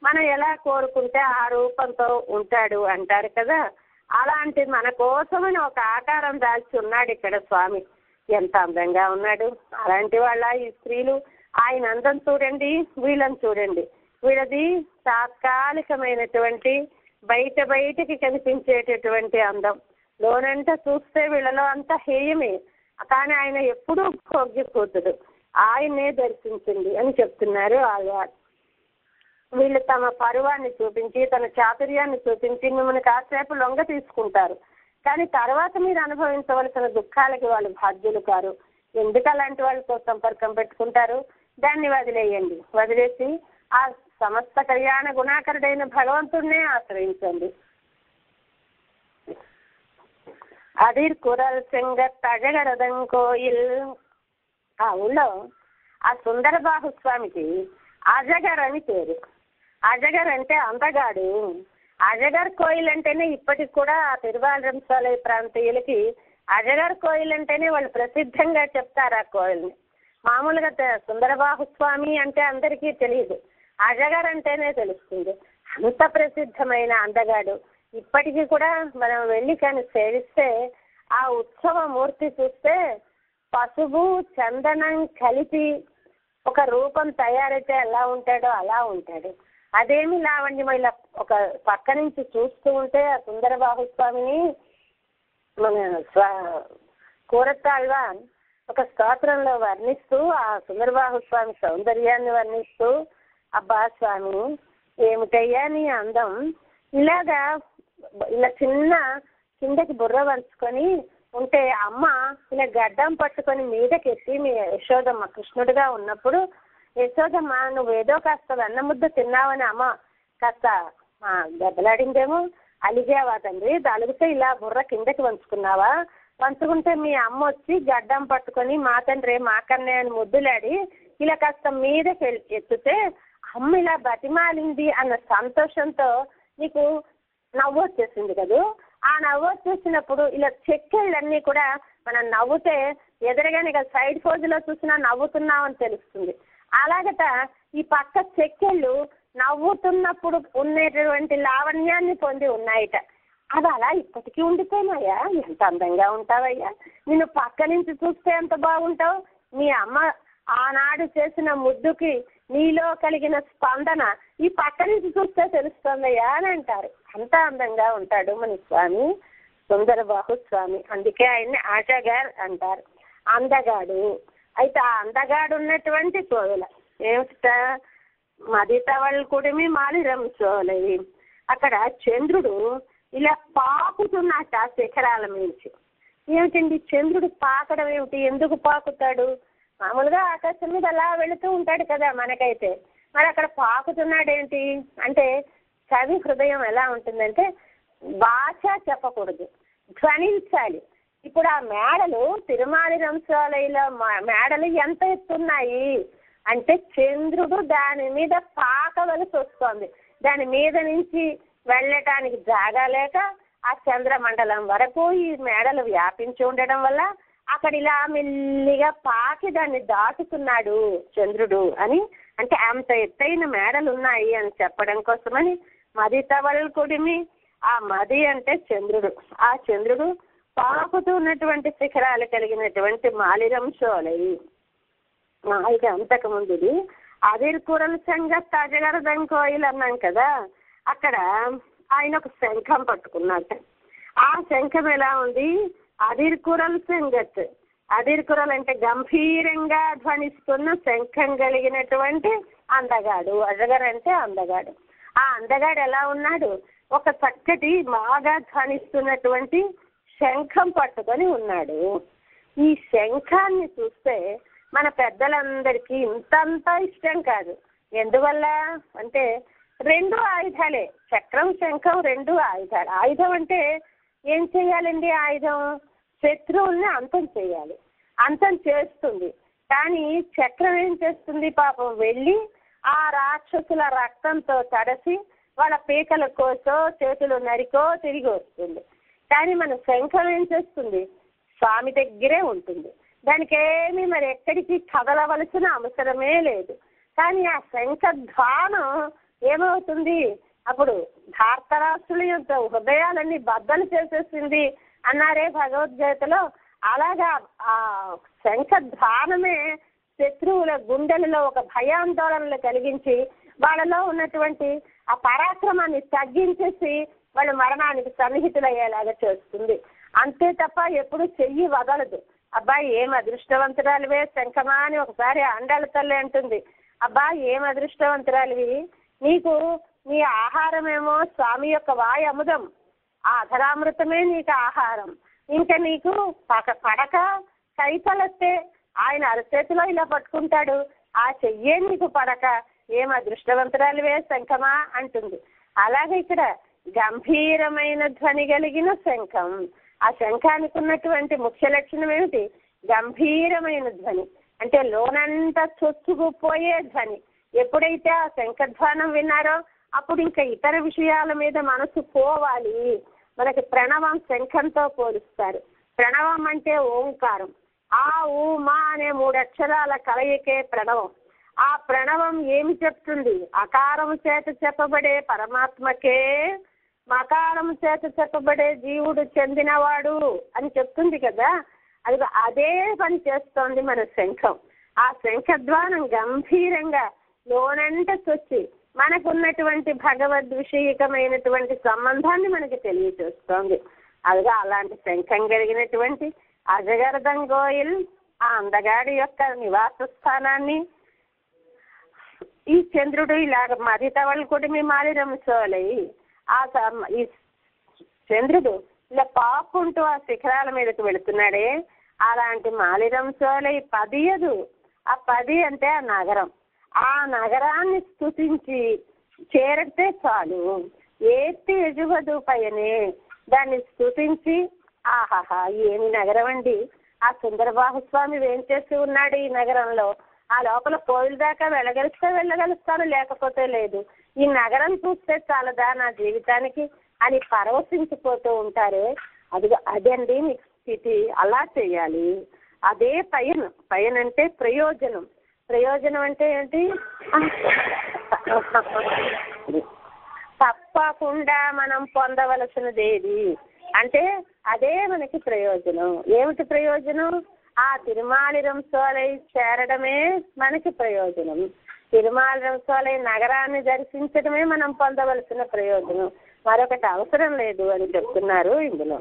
మనం ఎలా కోరుకుంటే ఆ రూపంతో ఉంటాడు అంటారు కదా అలాంటి మన కోసమని ఒక ఆకారం దాల్చి ఉన్నాడు ఇక్కడ స్వామి ఎంత అందంగా ఉన్నాడు అలాంటి వాళ్ళ ఈ స్త్రీలు ఆయన అందం చూడండి వీళ్ళని చూడండి వీళ్ళది తాత్కాలికమైనటువంటి బయట బయటికి కనిపించేటటువంటి అందం లోనంతా చూస్తే వీళ్ళలో అంతా హేయమే కానీ ఆయన ఎప్పుడూ భోగ్యకూతుడు ఆయన్నే దర్శించింది అని చెప్తున్నారు ఆళ్వారు వీళ్ళు తమ పరువాన్ని చూపించి తన చాతుర్యాన్ని చూపించి మిమ్మల్ని కాసేపు లొంగ తీసుకుంటారు కానీ తర్వాత మీరు అనుభవించవలసిన దుఃఖాలకి వాళ్ళు బాధ్యులు కారు ఎందుకు అలాంటి వాళ్ళతో సంపర్కం పెట్టుకుంటారు దాన్ని వదిలేయండి వదిలేసి ఆ సమస్త కళ్యాణ గుణాకరుడైన భగవంతుడినే ఆశ్రయించండి అదిర్ కురల్ సెంగత్ అజగరదం కోయిల్ ఆ ఊళ్ళో ఆ సుందర బాహుస్వామికి అజగర్ అని పేరు అజగర్ అంటే అందగాడు అజగర్ కోయిల్ అంటేనే ఇప్పటికి కూడా ఆ తిరువాలంసాలయ ప్రాంతీయులకి అజగర్ కోయిల్ అంటేనే వాళ్ళు ప్రసిద్ధంగా చెప్తారు ఆ కోయిల్ని మామూలుగా త- సుందరబాహు స్వామి అంటే అందరికీ తెలియదు అజగర్ అంటేనే తెలుస్తుంది అంత ప్రసిద్ధమైన అందగాడు ఇప్పటికీ కూడా మనం వెళ్ళి కానీ సేవిస్తే ఆ ఉత్సవ మూర్తి చూస్తే పసుపు చందనం కలిపి ఒక రూపం తయారైతే ఎలా ఉంటాడో అలా ఉంటాడు అదేమి లావండి ఇలా ఒక పక్క నుంచి చూస్తూ ఉంటే ఆ సుందర బాహుస్వామిని మన స్వా కూరతాళ్వా ఒక స్తోత్రంలో వర్ణిస్తూ ఆ సుందరబాహు స్వామి సౌందర్యాన్ని వర్ణిస్తూ అబ్బా స్వామి ఏమిటయ్యా నీ అందం ఇలాగా ఇలా చిన్న కిందకి బుర్ర వంచుకొని ఉంటే అమ్మ ఇలా గడ్డం పట్టుకొని మీదకెత్తి మీ యశోదమ్మ కృష్ణుడిగా ఉన్నప్పుడు యశోదమ్మ నువ్వేదో కాస్త వెన్న ముద్ద తిన్నావని అమ్మ కాస్త ఆ, దెబ్బలాడిందేమో అలిగావా తండ్రి అలిగితే ఇలా బుర్ర కిందకి వంచుకున్నావా వంచుకుంటే మీ అమ్మ వచ్చి గడ్డం పట్టుకొని మా తండ్రి మా కన్నే అని ముద్దులాడి ఇలా కాస్త మీదకి ఎల్- ఎత్తితే అమ్మ ఇలా బతిమాలింది అన్న సంతోషంతో నీకు నవ్వు వచ్చేసింది కదూ ఆ నవ్వు వచ్చేసినప్పుడు ఇలా చెక్కెళ్ళన్నీ కూడా మనం నవ్వుతే ఎదురుగానే కదా సైడ్ ఫోజులో చూసినా నవ్వుతున్నాం అని తెలుస్తుంది అలాగట ఈ పక్క చెక్కెళ్ళు నవ్వుతున్నప్పుడు ఉండేటటువంటి లావణ్యాన్ని పొంది ఉన్నాయట అది అలా ఇప్పటికీ ఉండిపోయినాయా ఎంత అందంగా ఉంటావయ్యా నిన్ను పక్క నుంచి చూస్తే ఎంత బాగుంటావు మీ అమ్మ ఆనాడు చేసిన ముద్దుకి నీలో కలిగిన స్పందన ఈ పక్క నుంచి చూస్తే తెలుస్తుందయ్యా అని అంటారు అంత అందంగా ఉంటాడు మన స్వామి సుందర బాహు స్వామి అందుకే ఆయన్ని ఆశగార్ అంటారు అందగాడు అయితే ఆ అందగాడు ఉన్నటువంటి సోదల ఏమిట మదితవల్ కుడిమి మాలిరం సోలయి అక్కడ చంద్రుడు ఇలా పాకుతున్నట్ట శిఖరాల మించి ఏమిటండి చంద్రుడు పాకడం ఏమిటి ఎందుకు పాకుతాడు మామూలుగా ఆకాశం మీద అలా వెళుతూ ఉంటాడు కదా మనకైతే మరి అక్కడ పాకుతున్నాడేంటి అంటే కవి హృదయం ఎలా ఉంటుందంటే భాష చెప్పకూడదు ధ్వనించాలి ఇప్పుడు ఆ మేడలు తిరుమాలి రంశాలయంలో మేడలు ఎంత ఎత్తున్నాయి అంటే చంద్రుడు దాని మీద పాకవలసి వస్తోంది దాని మీద నుంచి వెళ్ళటానికి జాగా లేక ఆ చంద్రమండలం వరకు ఈ మేడలు వ్యాపించి ఉండడం వల్ల అక్కడ ఇలా మెల్లిగా పాకి దాన్ని దాటుతున్నాడు చంద్రుడు అని అంటే అంత ఎత్తైన మేడలు ఉన్నాయి అని చెప్పడం కోసమని మది తవల్ కుడిమి ఆ మది అంటే చంద్రుడు ఆ చంద్రుడు పాకుతూ ఉన్నటువంటి శిఖరాలు కలిగినటువంటి మాలిరం షోలయి ఇది అంతకు ముందుది అదిర్కూరల సంగత్ అజగరదం కోయిల్ అన్నాం కదా అక్కడ ఆయన ఒక శంఖం పట్టుకున్నట్ట ఆ శంఖం ఎలా ఉంది అదిర్కురల్ సంగత్ అదిర్కురల్ అంటే గంభీరంగా ధ్వనిస్తున్న శంఖం కలిగినటువంటి అందగాడు అజగర్ అంటే అందగాడు ఆ అందగాడు ఎలా ఉన్నాడు ఒక చక్కటి బాగా ధ్వనిస్తున్నటువంటి శంఖం పట్టుకొని ఉన్నాడు ఈ శంఖాన్ని చూస్తే మన పెద్దలందరికీ ఇంతంతా ఇష్టం కాదు ఎందువల్ల అంటే రెండు ఆయుధాలే చక్రం శంఖం రెండు ఆయుధాలు ఆయుధం అంటే ఏం చేయాలండి ఆయుధం శత్రువుల్ని అంతం చేయాలి అంతం చేస్తుంది కానీ చక్రం ఏం చేస్తుంది పాపం వెళ్ళి ఆ రాక్షసుల రక్తంతో తడసి వాళ్ళ పీకల కోసో చేతులు నరికో తిరిగి వస్తుంది కానీ మన శంఖం ఏం చేస్తుంది స్వామి దగ్గరే ఉంటుంది దానికి ఏమీ మరి ఎక్కడికి కదలవలసిన అవసరమే లేదు కానీ ఆ శంఖ ధ్వానం ఏమవుతుంది అప్పుడు ధార్తరాష్ట్రుల యొక్క హృదయాలన్నీ బద్దలు చేసేసింది అన్నారే భగవద్గీతలో అలాగా ఆ శంఖధ్వానమే శత్రువుల గుండెలలో ఒక భయాందోళనలు కలిగించి వాళ్ళలో ఉన్నటువంటి ఆ పరాక్రమాన్ని తగ్గించేసి వాళ్ళ మరణానికి సన్నిహితులయ్యేలాగా చేస్తుంది అంతే తప్ప ఎప్పుడు చెయ్యి వదలదు అబ్బాయి ఏం అదృష్టవంతురాలివే శంఖమా అని ఒకసారి అండాల తల్లి అంటుంది అబ్బా ఏం అదృష్టవంతురాలివి నీకు నీ ఆహారమేమో స్వామి యొక్క వాయు అముదం ఆ అధరామృతమే నీకు ఆహారం ఇంకా నీకు పక పడక కైతలస్తే ఆయన అరచేతిలో ఇలా పట్టుకుంటాడు ఆ చెయ్యే నీకు పడక ఏం అదృష్టవంతురాలివే శంఖమా అంటుంది అలాగే ఇక్కడ గంభీరమైన ధ్వని కలిగిన శంఖం ఆ శంఖానికి ఉన్నటువంటి ముఖ్య లక్షణం ఏమిటి గంభీరమైన ధ్వని అంటే లోనంతా చొచ్చుకుపోయే ధ్వని ఎప్పుడైతే ఆ శంఖధ్వానం విన్నారో అప్పుడు ఇంకా ఇతర విషయాల మీద మనసు పోవాలి మనకి ప్రణవం శంఖంతో పోలుస్తారు ప్రణవం అంటే ఓంకారం ఆ ఊ మా అనే మూడు అక్షరాల కలయికే ప్రణవం ఆ ప్రణవం ఏమి చెప్తుంది అకారము చేత చెప్పబడే పరమాత్మకే మకారం చేత చెప్పబడే జీవుడు చెందినవాడు అని చెప్తుంది కదా అది అదే పని చేస్తోంది మన శంఖం ఆ శంఖధ్వానం గంభీరంగా లోనంట చొచ్చి మనకున్నటువంటి భగవద్ విషయకమైనటువంటి సంబంధాన్ని మనకి తెలియచేస్తోంది అదిగా అలాంటి శంఖం కలిగినటువంటి అజగర్ధం గోయిల్ ఆ అందగాడి యొక్క నివాస స్థానాన్ని ఈ చంద్రుడు ఇలాగ మదితవళ్ళు కూడా మీ మాలిరం సోలై ఆ స- ఈ చంద్రుడు ఇలా పాకుంటూ ఆ శిఖరాల మీదకి వెళుతున్నాడే అలాంటి మాలిరం సోలై పదియదు ఆ పది అంటే ఆ నగరం ఆ నగరాన్ని స్తుతించి చేరితే చాలు ఏతి ఎజుగదు పయనే దాన్ని స్తుతించి ఆహాహా ఏమి నగరం అండి ఆ సుందరబాహుస్వామి ఏం చేసి ఉన్నాడు ఈ నగరంలో ఆ లోపల కోయిల దాకా వెళ్ళగలిస్తే వెళ్ళగలుస్తాను లేకపోతే లేదు ఈ నగరం చూస్తే చాలదా నా జీవితానికి అని పరవశించిపోతూ ఉంటారే అది అదండి మీకు స్థితి అలా చేయాలి అదే పయన్ పయన్ అంటే ప్రయోజనం ప్రయోజనం అంటే ఏంటి తప్పకుండా మనం పొందవలసినది ఏది అంటే అదే మనకి ప్రయోజనం ఏమిటి ప్రయోజనం ఆ తిరుమాలిరం సోలై చేరడమే మనకి ప్రయోజనం తిరుమాలిరం సోలై నగరాన్ని దర్శించడమే మనం పొందవలసిన ప్రయోజనం మరొకటి అవసరం లేదు అని చెప్తున్నారు ఇందులో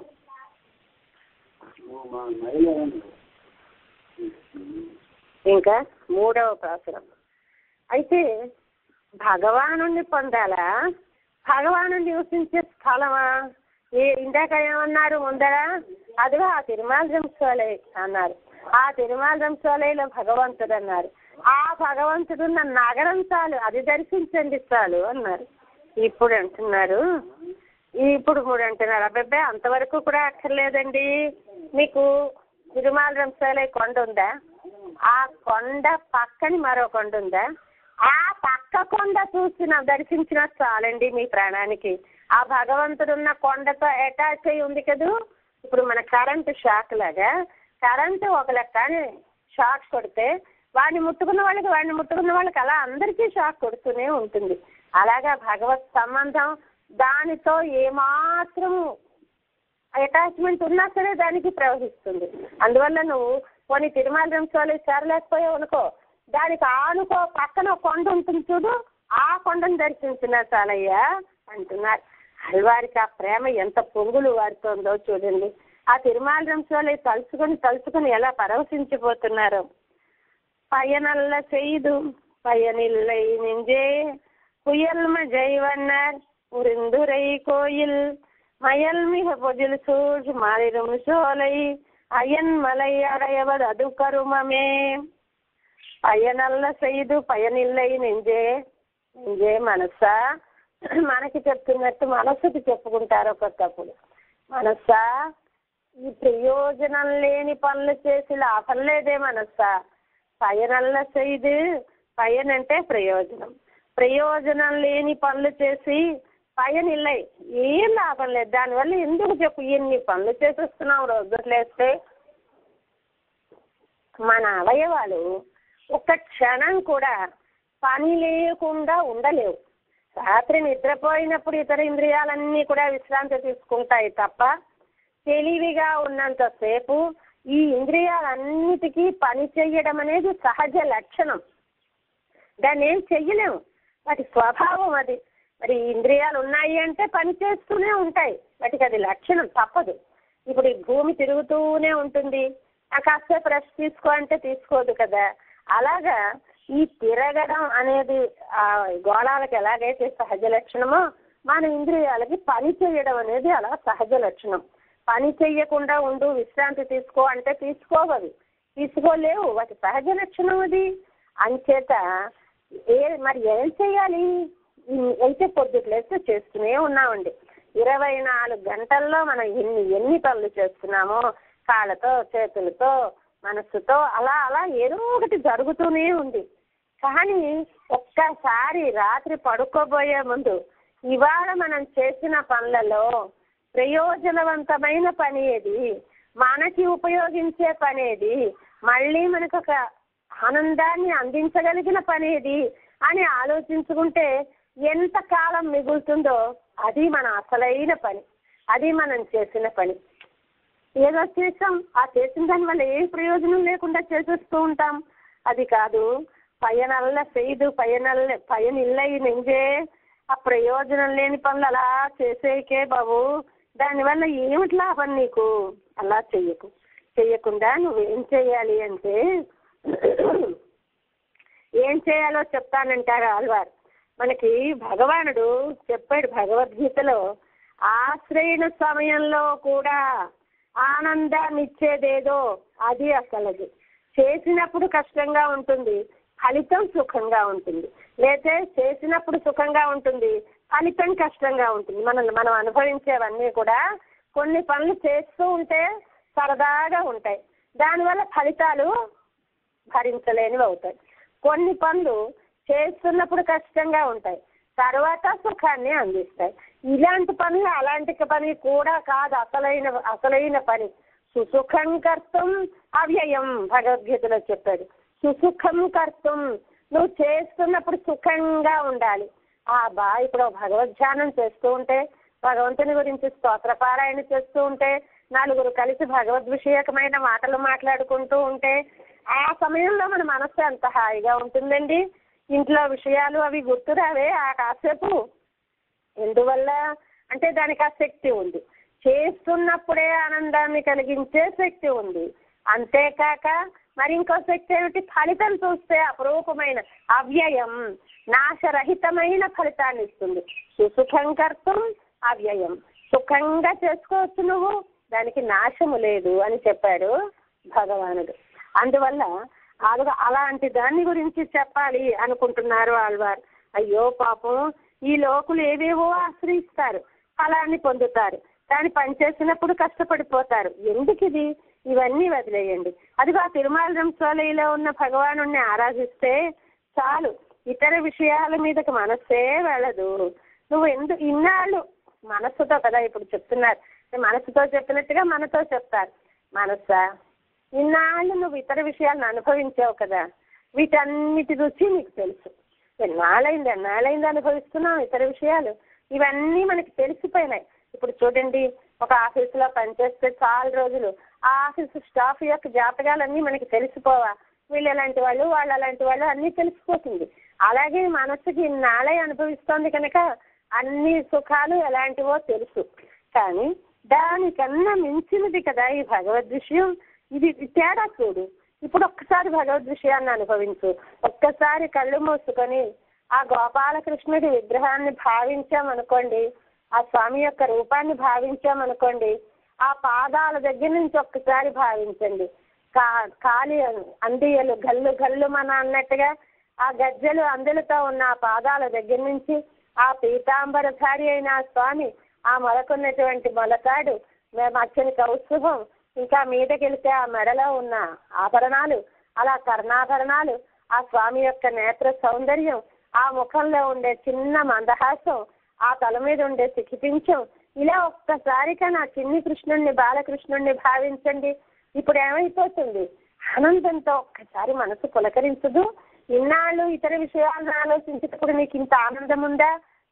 ఇంకా మూడవ ప్రాసరం అయితే భగవాను పొందాలా భగవాను నివసించే స్థలమా ఏ ఇందాక ఏమన్నారు ముందర అదిగో ఆ తిరుమల రంసోలే అన్నారు ఆ తిరుమల రంసోలైలో భగవంతుడు అన్నారు ఆ భగవంతుడున్న నగరం చాలు అది దర్శించండి చాలు అన్నారు ఇప్పుడు అంటున్నారు ఇప్పుడు మూడు అంటున్నారు అబ్బాయి అంతవరకు కూడా అక్కర్లేదండి మీకు తిరుమల రంసాలే కొండ ఉందా ఆ కొండ పక్కని మరో కొండ ఉందా ఆ పక్క కొండ చూసిన దర్శించిన చాలండి మీ ప్రాణానికి ఆ భగవంతుడు ఉన్న కొండతో అటాచ్ అయి ఉంది కదూ ఇప్పుడు మన కరెంటు షాక్ లాగా కరెంటు ఒక లెక్క షాక్ కొడితే వాడిని ముట్టుకున్న వాళ్ళకి వాడిని ముట్టుకున్న వాళ్ళకి అలా అందరికీ షాక్ కొడుతూనే ఉంటుంది అలాగా భగవత్ సంబంధం దానితో ఏమాత్రం అటాచ్మెంట్ ఉన్నా సరే దానికి ప్రవహిస్తుంది అందువల్ల నువ్వు కొన్ని తిరుమల రంసాలు చేరలేకపోయావు అనుకో దానికి ఆనుకో పక్కన ఒక కొండ ఉంటుంది చూడు ఆ కొండను దర్శించిన చాలయ్యా అంటున్నారు వారికి ఆ ప్రేమ ఎంత పొంగులు వాడుతోందో చూడండి ఆ తిరుమల రంసాలు తలుచుకొని తలుచుకొని ఎలా పరవశించిపోతున్నారు பயனல்ல செய்து பயனில்லை நெஞ்சே புயல்ம ஜெய்வன்னர் உரிந்துரை கோயில் மயல் மிக பொதில் சூழ் மாறிடும் சோலை அயன் மலை அடையவது அது கருமமே பயనల్ల செய்దు పయనిల్లై నెంజే నెంజే మనసా మనకి చెప్తున్నట్టు మనసుకి చెప్పుకుంటారు ఒక్కొక్కప్పుడు మనసా ఈ ప్రయోజనం లేని పనులు చేసి లాభం లేదే మనసా పయనల్ల செய்து పయన్ అంటే ప్రయోజనం ప్రయోజనం లేని పనులు చేసి పయనిల్లై ఏం లాభం లేదు దానివల్ల ఎందుకు చెప్పు ఎన్ని పనులు చేసేస్తున్నాం రోజులేస్తే మన అవయవాలు ఒక క్షణం కూడా పని లేకుండా ఉండలేవు రాత్రి నిద్రపోయినప్పుడు ఇతర ఇంద్రియాలన్నీ కూడా విశ్రాంతి తీసుకుంటాయి తప్ప తెలివిగా ఉన్నంతసేపు ఈ ఇంద్రియాలన్నిటికీ పని చెయ్యడం అనేది సహజ లక్షణం దాన్ని ఏం చెయ్యలేము వాటి స్వభావం అది మరి ఈ ఇంద్రియాలు ఉన్నాయి అంటే పని చేస్తూనే ఉంటాయి వాటికి అది లక్షణం తప్పదు ఇప్పుడు ఈ భూమి తిరుగుతూనే ఉంటుంది ఆ కాసేపు రెస్ట్ తీసుకో అంటే తీసుకోదు కదా అలాగా ఈ తిరగడం అనేది ఆ గోళాలకు ఎలాగైతే సహజ లక్షణమో మన ఇంద్రియాలకి పని చేయడం అనేది అలా సహజ లక్షణం పని చెయ్యకుండా ఉండు విశ్రాంతి తీసుకో అంటే తీసుకోవవి తీసుకోలేవు వాటి సహజ లక్షణం అది అంచేత ఏ మరి ఏం చేయాలి ఇన్ని అయితే పొద్దుట్లేస్తే చేస్తూనే ఉన్నామండి ఇరవై నాలుగు గంటల్లో మనం ఎన్ని ఎన్ని పనులు చేస్తున్నామో కాళ్ళతో చేతులతో మనస్సుతో అలా అలా ఏదో ఒకటి జరుగుతూనే ఉంది కానీ ఒక్కసారి రాత్రి పడుకోబోయే ముందు ఇవాళ మనం చేసిన పనులలో ప్రయోజనవంతమైన పని ఏది మనకి ఉపయోగించే పని ఏది మళ్ళీ మనకు ఒక ఆనందాన్ని అందించగలిగిన పని ఏది అని ఆలోచించుకుంటే ఎంత కాలం మిగులుతుందో అది మన అసలైన పని అది మనం చేసిన పని ఏదో చేసాం ఆ చేసిన దాని వల్ల ఏ ప్రయోజనం లేకుండా చేసేస్తూ ఉంటాం అది కాదు పయనల్ల చేయదు పయనల్ల పయనిల్లై నెంజే ఆ ప్రయోజనం లేని పనులు అలా చేసేకే బాబు దానివల్ల ఏమిటి లాభం నీకు అలా చెయ్యకు చెయ్యకుండా నువ్వేం చేయాలి అంటే ఏం చేయాలో చెప్తానంటారు ఆల్వార్ మనకి భగవానుడు చెప్పాడు భగవద్గీతలో ఆశ్రయణ సమయంలో కూడా ఆనందాన్ని ఇచ్చేదేదో అది అసలది చేసినప్పుడు కష్టంగా ఉంటుంది ఫలితం సుఖంగా ఉంటుంది లేతే చేసినప్పుడు సుఖంగా ఉంటుంది ఫలితం కష్టంగా ఉంటుంది మనం మనం అనుభవించేవన్నీ కూడా కొన్ని పనులు చేస్తూ ఉంటే సరదాగా ఉంటాయి దానివల్ల ఫలితాలు భరించలేనివి అవుతాయి కొన్ని పనులు చేస్తున్నప్పుడు కష్టంగా ఉంటాయి తర్వాత సుఖాన్ని అందిస్తాయి ఇలాంటి పనులు అలాంటి పని కూడా కాదు అసలైన అసలైన పని సుసుఖం కర్తం అవ్యయం భగవద్గీతలో చెప్పాడు సుసుఖం కర్తం నువ్వు చేస్తున్నప్పుడు సుఖంగా ఉండాలి ఆ బా ఇప్పుడు భగవద్ధ్యానం చేస్తూ ఉంటే భగవంతుని గురించి స్తోత్ర పారాయణ చేస్తూ ఉంటే నలుగురు కలిసి భగవద్ విషయకమైన మాటలు మాట్లాడుకుంటూ ఉంటే ఆ సమయంలో మన మనస్సు ఎంత హాయిగా ఉంటుందండి ఇంట్లో విషయాలు అవి గుర్తురావే ఆ కాసేపు ఎందువల్ల అంటే దానికి ఆ శక్తి ఉంది చేస్తున్నప్పుడే ఆనందాన్ని కలిగించే శక్తి ఉంది అంతేకాక మరి ఇంకో శక్తి ఏమిటి ఫలితం చూస్తే అపరూపమైన అవ్యయం నాశరహితమైన ఫలితాన్ని ఇస్తుంది సుసుఖం కర్తం అవ్యయం సుఖంగా చేసుకోవచ్చు నువ్వు దానికి నాశము లేదు అని చెప్పాడు భగవానుడు అందువల్ల అలా అలాంటి దాని గురించి చెప్పాలి అనుకుంటున్నారు ఆళ్వారు అయ్యో పాపం ఈ లోకులు ఏవేవో ఆశ్రయిస్తారు ఫలాన్ని పొందుతారు కానీ పనిచేసినప్పుడు కష్టపడిపోతారు ఎందుకు ఇది ఇవన్నీ వదిలేయండి అదిగో ఆ తిరుమల రంసోలైలో ఉన్న భగవాను ఆరాధిస్తే చాలు ఇతర విషయాల మీదకి మనస్సే వెళ్ళదు నువ్వు ఎందు ఇన్నాళ్ళు మనస్సుతో కదా ఇప్పుడు చెప్తున్నారు మనసుతో చెప్పినట్టుగా మనతో చెప్తారు మనస్సా ఇన్నాళ్ళు నువ్వు ఇతర విషయాలను అనుభవించావు కదా వీటన్నిటి రుచి నీకు తెలుసు ఎన్నాళ్ళైంది ఎన్నాళ్ళైంది అనుభవిస్తున్నాం ఇతర విషయాలు ఇవన్నీ మనకి తెలిసిపోయినాయి ఇప్పుడు చూడండి ఒక ఆఫీసులో పనిచేస్తే చాలా రోజులు ఆ ఆఫీస్ స్టాఫ్ యొక్క జాతకాలన్నీ మనకి తెలిసిపోవా వీళ్ళు ఎలాంటి వాళ్ళు వాళ్ళు అలాంటి వాళ్ళు అన్నీ తెలిసిపోతుంది అలాగే మనసుకి ఇన్నాళ్ళే అనుభవిస్తోంది కనుక అన్ని సుఖాలు ఎలాంటివో తెలుసు కానీ దానికన్నా మించినది కదా ఈ భగవద్ విషయం ఇది తేడా చూడు ఇప్పుడు ఒక్కసారి భగవద్ విషయాన్ని అనుభవించు ఒక్కసారి కళ్ళు మూసుకొని ఆ గోపాలకృష్ణుడి విగ్రహాన్ని భావించామనుకోండి ఆ స్వామి యొక్క రూపాన్ని భావించామనుకోండి ఆ పాదాల దగ్గర నుంచి ఒక్కసారి భావించండి కా కాలి అందియలు గల్లు గల్లు మన అన్నట్టుగా ఆ గజ్జలు అందులతో ఉన్న ఆ పాదాల దగ్గర నుంచి ఆ పీతాంబరధారి అయిన ఆ స్వామి ఆ మొలకున్నటువంటి మొలకాడు మచ్చని కౌస్తుభం ఇంకా మీదకెళ్తే ఆ మెడలో ఉన్న ఆభరణాలు అలా కర్ణాభరణాలు ఆ స్వామి యొక్క నేత్ర సౌందర్యం ఆ ముఖంలో ఉండే చిన్న మందహాసం ఆ తల మీద ఉండే సిఖిపించం ఇలా ఒక్కసారిగా నా చిన్ని కృష్ణుణ్ణి బాలకృష్ణుణ్ణి భావించండి ఇప్పుడు ఏమైపోతుంది ఆనందంతో ఒక్కసారి మనసు పులకరించదు ఇన్నాళ్ళు ఇతర విషయాలను ఆలోచించేటప్పుడు నీకు ఇంత ఆనందం ఉందా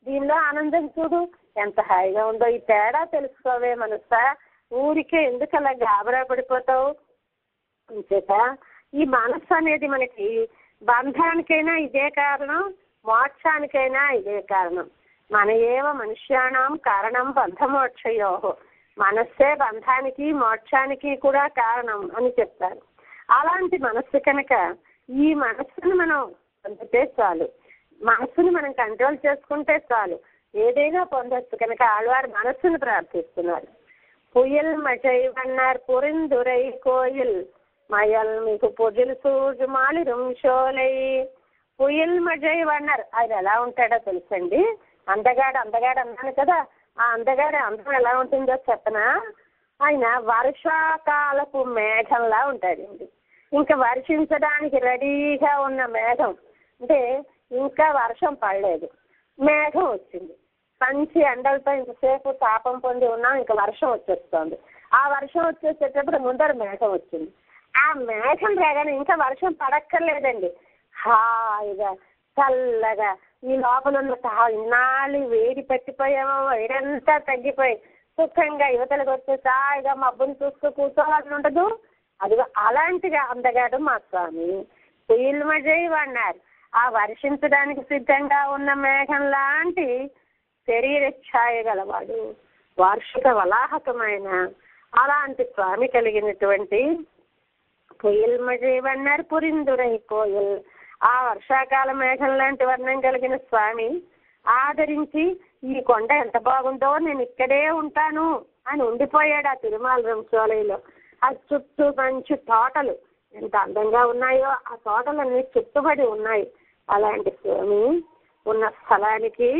దీనిలో ఆనందం చూడు ఎంత హాయిగా ఉందో ఈ తేడా తెలుసుకోవే మనసా ఊరికే ఎందుకు అలా గాబరా పడిపోతావు అంచేత ఈ మనస్సు అనేది మనకి బంధానికైనా ఇదే కారణం మోక్షానికైనా ఇదే కారణం మన ఏవ మనుష్యాణం కారణం బంధమోక్షయో మనస్సే బంధానికి మోక్షానికి కూడా కారణం అని చెప్తారు అలాంటి మనస్సు కనుక ఈ మనస్సును మనం పొందితే చాలు మనస్సును మనం కంట్రోల్ చేసుకుంటే చాలు ఏదైనా పొందొచ్చు కనుక ఆళ్వారు మనస్సును ప్రార్థిస్తున్నారు புயல் மழை வண்ணர் புரிந்துரை கோயில் மயல் மிகு పొజిల్ సూజు మాలిరుం షోలై పుయల్ మజయ్ వన్నర్ ఆయన ఎలా ఉంటాడో తెలుసండి అందగాడు అందగాడు అన్నాను కదా ఆ అందగాడు అందం ఎలా ఉంటుందో చెప్పనా ఆయన వర్షాకాలపు మేఘంలా ఉంటాడండి ఇంకా వర్షించడానికి రెడీగా ఉన్న మేఘం అంటే ఇంకా వర్షం పడలేదు మేఘం వచ్చింది మంచి ఎండలతో ఇంతసేపు తాపం పొంది ఉన్నాం ఇంకా వర్షం వచ్చేస్తోంది ఆ వర్షం వచ్చేసేటప్పుడు ముందర మేఘం వచ్చింది ఆ మేఘం రాగానే ఇంకా వర్షం పడక్కర్లేదండి హాయిగా చల్లగా ఈ లోపల ఉన్న తా- ఇన్నాళ్ళు వేడి పెట్టిపోయామో వేడంతా తగ్గిపోయి సుఖంగా యువతలకు వచ్చే హాయిగా మబ్బుని చూస్తూ కూర్చోవాలని ఉండదు అదిగో అలాంటిగా అందగాడు మా స్వామి పుయ్యిల్ మజయ్ అన్నారు ఆ వర్షించడానికి సిద్ధంగా ఉన్న మేఘం లాంటి శరీర ఛాయ గలవాడు వార్షిక వలాహకమైన అలాంటి స్వామి కలిగినటువంటి పొయ్యిల్ మజేవన్నారు పురిందురై కోయల్ ఆ వర్షాకాల మేఘం లాంటి వర్ణం కలిగిన స్వామి ఆదరించి ఈ కొండ ఎంత బాగుందో నేను ఇక్కడే ఉంటాను అని ఉండిపోయాడు ఆ తిరుమల రంశోలయంలో ఆ చుట్టూ మంచి తోటలు ఎంత అందంగా ఉన్నాయో ఆ తోటలన్నీ చుట్టుబడి ఉన్నాయి అలాంటి స్వామి ఉన్న స్థలానికి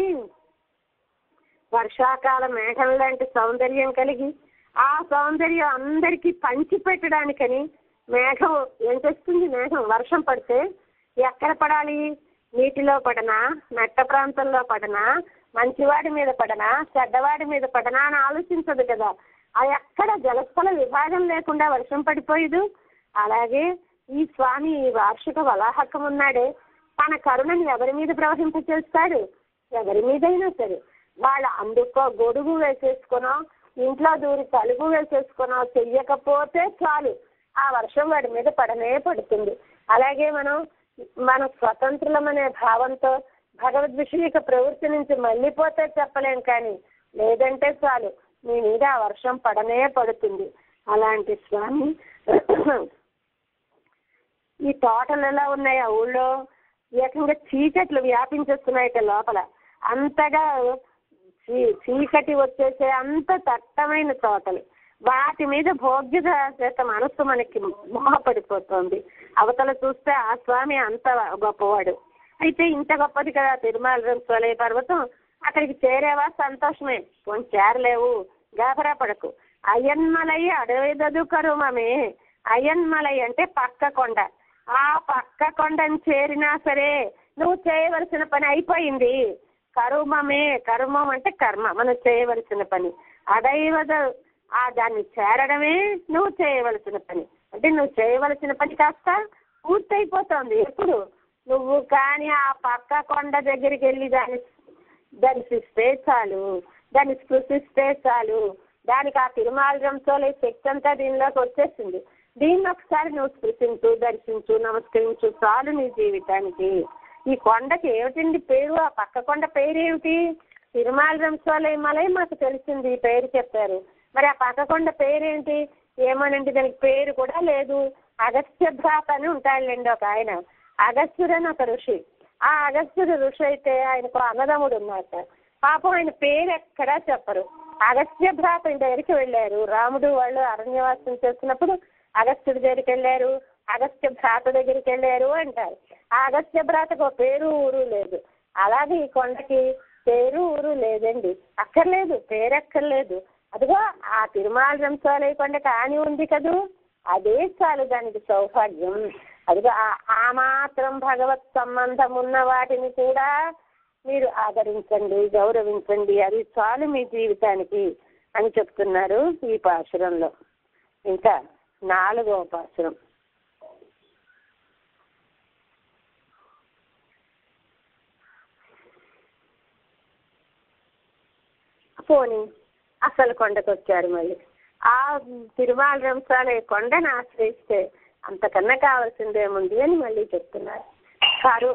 వర్షాకాల మేఘం లాంటి సౌందర్యం కలిగి ఆ సౌందర్యం అందరికీ పంచి పెట్టడానికని మేఘం ఏం చేస్తుంది మేఘం వర్షం పడితే ఎక్కడ పడాలి నీటిలో పడనా మెట్ట ప్రాంతంలో పడనా మంచివాడి మీద పడనా చెడ్డవాడి మీద పడనా అని ఆలోచించదు కదా ఆ ఎక్కడ జలస్థల విభాగం లేకుండా వర్షం పడిపోయేదు అలాగే ఈ స్వామి ఈ వార్షిక వలాహకం ఉన్నాడే తన కరుణని ఎవరి మీద ప్రవహింపచేస్తాడు ఎవరి మీదైనా సరే వాళ్ళు అందుకో గొడుగు వేసేసుకునో ఇంట్లో దూరి తలుపు వేసేసుకునో చెయ్యకపోతే చాలు ఆ వర్షం వాడి మీద పడనే పడుతుంది అలాగే మనం మన స్వతంత్రులమనే భావంతో భగవద్ విషయక ప్రవృత్తి నుంచి మళ్ళీపోతే చెప్పలేం కానీ లేదంటే చాలు మీ మీద ఆ వర్షం పడనే పడుతుంది అలాంటి స్వామి ఈ తోటలు ఎలా ఉన్నాయి ఆ ఊళ్ళో ఏకంగా చీకట్లు వ్యాపించేస్తున్నాయట లోపల అంతగా చీ- చీకటి వచ్చేసే అంత దట్టమైన తోటలు వాటి మీద భోగ్యత చేత మనస్సు మనకి మోహపడిపోతుంది అవతల చూస్తే ఆ స్వామి అంత గొప్పవాడు అయితే ఇంత గొప్పది కదా తిరుమల రంగోలయ పర్వతం అక్కడికి చేరేవా సంతోషమే పోనీ చేరలేవు గాబరా పడకు అయన్మలై అడవిదదు కరుమమే అయన్మలై అంటే పక్క కొండ ఆ పక్క కొండని చేరినా సరే నువ్వు చేయవలసిన పని అయిపోయింది కరుమమే కర్మం అంటే కర్మ మనం చేయవలసిన పని అదైవద ఆ దాన్ని చేరడమే నువ్వు చేయవలసిన పని అంటే నువ్వు చేయవలసిన పని కాస్త పూర్తయిపోతుంది ఎప్పుడు నువ్వు కానీ ఆ పక్క కొండ దగ్గరికి వెళ్ళి దాన్ని దర్శిస్తే చాలు దాన్ని స్పృశిస్తే చాలు దానికి ఆ తిరుమాలంతో శక్తి అంతా దీనిలోకి వచ్చేసింది దీన్ని ఒకసారి నువ్వు స్పృశించు దర్శించు నమస్కరించు చాలు నీ జీవితానికి ఈ కొండకి ఏమిటండి పేరు ఆ పక్క కొండ పేరు ఏమిటి తిరుమాల రంశోలయమలై మాకు తెలిసింది ఈ పేరు చెప్పారు మరి ఆ పక్క కొండ పేరేంటి ఏమోనండి దానికి పేరు కూడా లేదు అగస్త్య భ్రాత అని ఉంటాడులేండి ఒక ఆయన అగస్త్యుడు అని ఒక ఋషి ఆ అగస్త్యుడు ఋషి అయితే ఆయనకు అన్నదమ్ముడు ఉన్నట పాపం ఆయన పేరు ఎక్కడా చెప్పరు అగస్త్య భ్రాత దగ్గరికి వెళ్ళారు రాముడు వాళ్ళు అరణ్యవాసం చేస్తున్నప్పుడు అగస్త్యుడి దగ్గరికి వెళ్ళారు అగస్త్య భ్రాత దగ్గరికి వెళ్ళారు అంటారు ఆ అగస్త్య భ్రాతకు ఒక పేరు ఊరు లేదు అలాగే ఈ కొండకి పేరు ఊరు లేదండి అక్కర్లేదు పేరు అక్కర్లేదు అదిగో ఆ తిరుమల రంసాలయ కొండకి ఆని ఉంది కదూ అదే చాలు దానికి సౌభాగ్యం అదిగో ఆ- ఆ మాత్రం భగవత్ సంబంధం ఉన్న వాటిని కూడా మీరు ఆదరించండి గౌరవించండి అది చాలు మీ జీవితానికి అని చెప్తున్నారు ఈ పాశురంలో ఇంకా నాలుగవ పాశురం పోని అసలు కొండకు వచ్చారు మళ్ళీ ఆ తిరుమల రంసాలే కొండను ఆశ్రయిస్తే అంతకన్నా కావాల్సిందేముంది అని మళ్ళీ చెప్తున్నారు కరు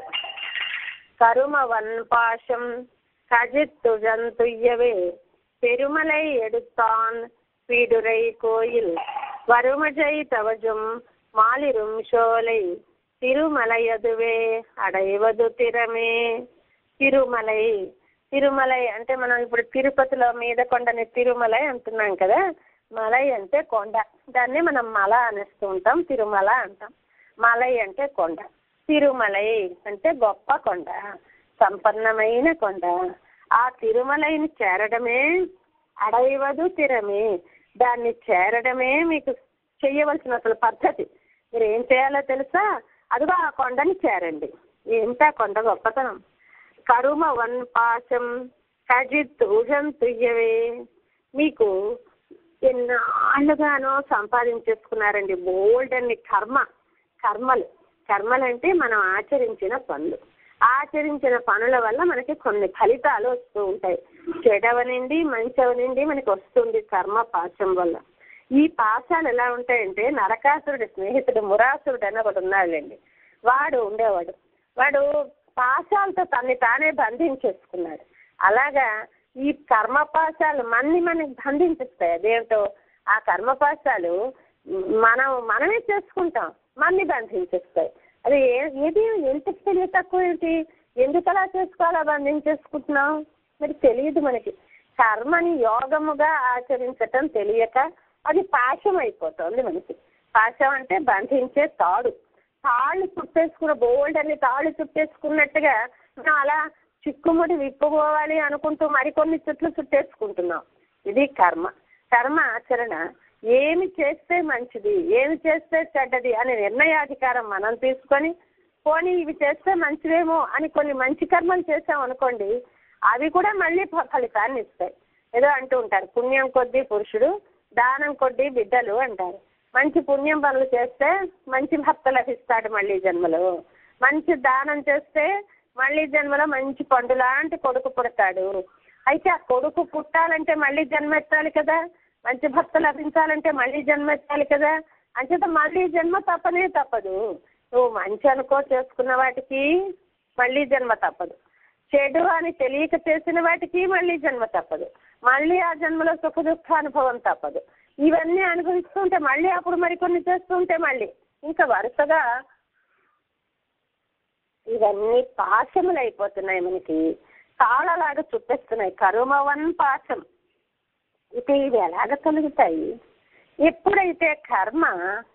కరుమ వన్పాశం கஜித்து ஜந்துயவே பெருமலை எடுத்தான் பீடுரை கோயில் வருமஜை தவஜும் மாலிரும் சோலை తిరుమలయదువే అడైవదు తిరమే తిరుమలై తిరుమలై అంటే మనం ఇప్పుడు తిరుపతిలో మీద కొండని తిరుమలై అంటున్నాం కదా మలై అంటే కొండ దాన్ని మనం మల అనేస్తూ ఉంటాం తిరుమల అంటాం మలై అంటే కొండ తిరుమలై అంటే గొప్ప కొండ సంపన్నమైన కొండ ఆ తిరుమలైని చేరడమే అడైవదు తిరమే దాన్ని చేరడమే మీకు చెయ్యవలసిన అసలు పద్ధతి మీరు ఏం చేయాలో తెలుసా అదిగో ఆ కొండని చేరండి ఏంటా కొండ గొప్పతనం కరుమ వన్ పాశం కజిత్ ఉజం తుయ్యవే మీకు ఎన్నాళ్ళుగానో సంపాదించేసుకున్నారండి బోల్డ్ అన్ని కర్మ కర్మలు కర్మలు అంటే మనం ఆచరించిన పనులు ఆచరించిన పనుల వల్ల మనకి కొన్ని ఫలితాలు వస్తూ ఉంటాయి చెడవనిండి మంచవనిండి మనకి వస్తుంది కర్మ పాశం వల్ల ఈ పాశాలు ఎలా ఉంటాయంటే నరకాసురుడి స్నేహితుడు మురాసురుడు అని ఒకడు ఉన్నాడండి వాడు ఉండేవాడు వాడు పాశాలతో తన్ని తానే బంధించేసుకున్నాడు అలాగా ఈ కర్మపాశాలు మన్ని మనకి బంధించేస్తాయి అదేంటో ఆ కర్మపాశాలు మనం మనమే చేసుకుంటాం మన్ని బంధించేస్తాయి అది ఏ- ఏది ఎంత తెలియ తక్కువ ఏంటి ఎందుకు అలా చేసుకోవాలా బంధించేసుకుంటున్నాం మరి తెలియదు మనకి కర్మని యోగముగా ఆచరించటం తెలియక అది పాశం అయిపోతుంది మనకి పాశం అంటే బంధించే తాడు తాళ్ళు చుట్టేసుకున్న బోల్డ్ అని తాళ్ళు చుట్టేసుకున్నట్టుగా మనం అలా చిక్కుముడి విప్పుకోవాలి అనుకుంటూ మరికొన్ని చుట్లు చుట్టేసుకుంటున్నాం ఇది కర్మ కర్మ ఆచరణ ఏమి చేస్తే మంచిది ఏమి చేస్తే చెడ్డది అనే నిర్ణయాధికారం మనం తీసుకొని పోనీ ఇవి చేస్తే మంచిదేమో అని కొన్ని మంచి కర్మలు చేసాం అనుకోండి అవి కూడా మళ్ళీ ఫ- ఫలితాన్ని ఇస్తాయి ఏదో అంటూ ఉంటారు పుణ్యం కొద్దీ పురుషుడు దానం కొద్దీ బిడ్డలు అంటారు మంచి పుణ్యం పనులు చేస్తే మంచి భర్త లభిస్తాడు మళ్ళీ జన్మలో మంచి దానం చేస్తే మళ్ళీ జన్మలో మంచి పండు లాంటి కొడుకు పుడతాడు అయితే ఆ కొడుకు పుట్టాలంటే మళ్ళీ జన్మ ఎత్తాలి కదా మంచి భర్త లభించాలంటే మళ్ళీ జన్మ ఎత్తాలి కదా అంచేత మళ్ళీ జన్మ తప్పనే తప్పదు నువ్వు మంచి అనుకో చేసుకున్న వాటికి మళ్ళీ జన్మ తప్పదు చెడు అని తెలియక చేసిన వాటికి మళ్ళీ జన్మ తప్పదు మళ్ళీ ఆ జన్మలో సుఖ దుఃఖ అనుభవం తప్పదు ఇవన్నీ అనుభవిస్తుంటే మళ్ళీ అప్పుడు మరికొన్ని చేస్తుంటే మళ్ళీ ఇంకా వరుసగా ఇవన్నీ పాశములు అయిపోతున్నాయి మనకి తాళలాగా చుట్టేస్తున్నాయి కరుమవన్ పాశం ఇది ఇవి ఎలాగ కలుగుతాయి ఎప్పుడైతే కర్మ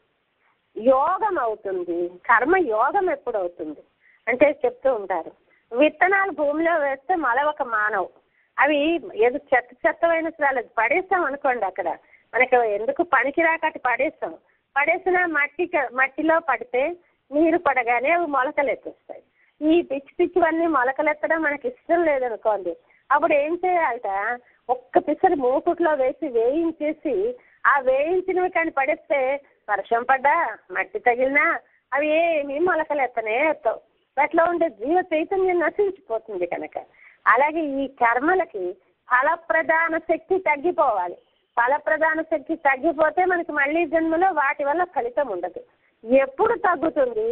యోగం అవుతుంది కర్మ యోగం ఎప్పుడు అవుతుంది అంటే చెప్తూ ఉంటారు విత్తనాలు భూమిలో వేస్తే మొలవక మానవు అవి ఏదో చెత్త చెత్తమైన వాళ్ళకి పడేస్తాం అనుకోండి అక్కడ మనకి ఎందుకు పనికి రాకటి పడేస్తాం పడేసిన మట్టి మట్టిలో పడితే నీరు పడగానే అవి మొలకలు ఎత్తుస్తాయి ఈ పిచ్చి పిచ్చివన్నీ మొలకలెత్తడం మనకి ఇష్టం లేదనుకోండి అప్పుడు ఏం చేయాలట ఒక్క పిసరి మూకుట్లో వేసి వేయించేసి ఆ వేయించినవి కానీ పడేస్తే వర్షం పడ్డా మట్టి తగిలినా అవి ఏమీ మొలకలెత్తనే ఎత్తవు వాటిలో ఉండే జీవ చైతన్యం నశించిపోతుంది కనుక అలాగే ఈ కర్మలకి ఫలప్రధాన శక్తి తగ్గిపోవాలి ఫలప్రధాన శక్తి తగ్గిపోతే మనకి మళ్ళీ జన్మలో వాటి వల్ల ఫలితం ఉండదు ఎప్పుడు తగ్గుతుంది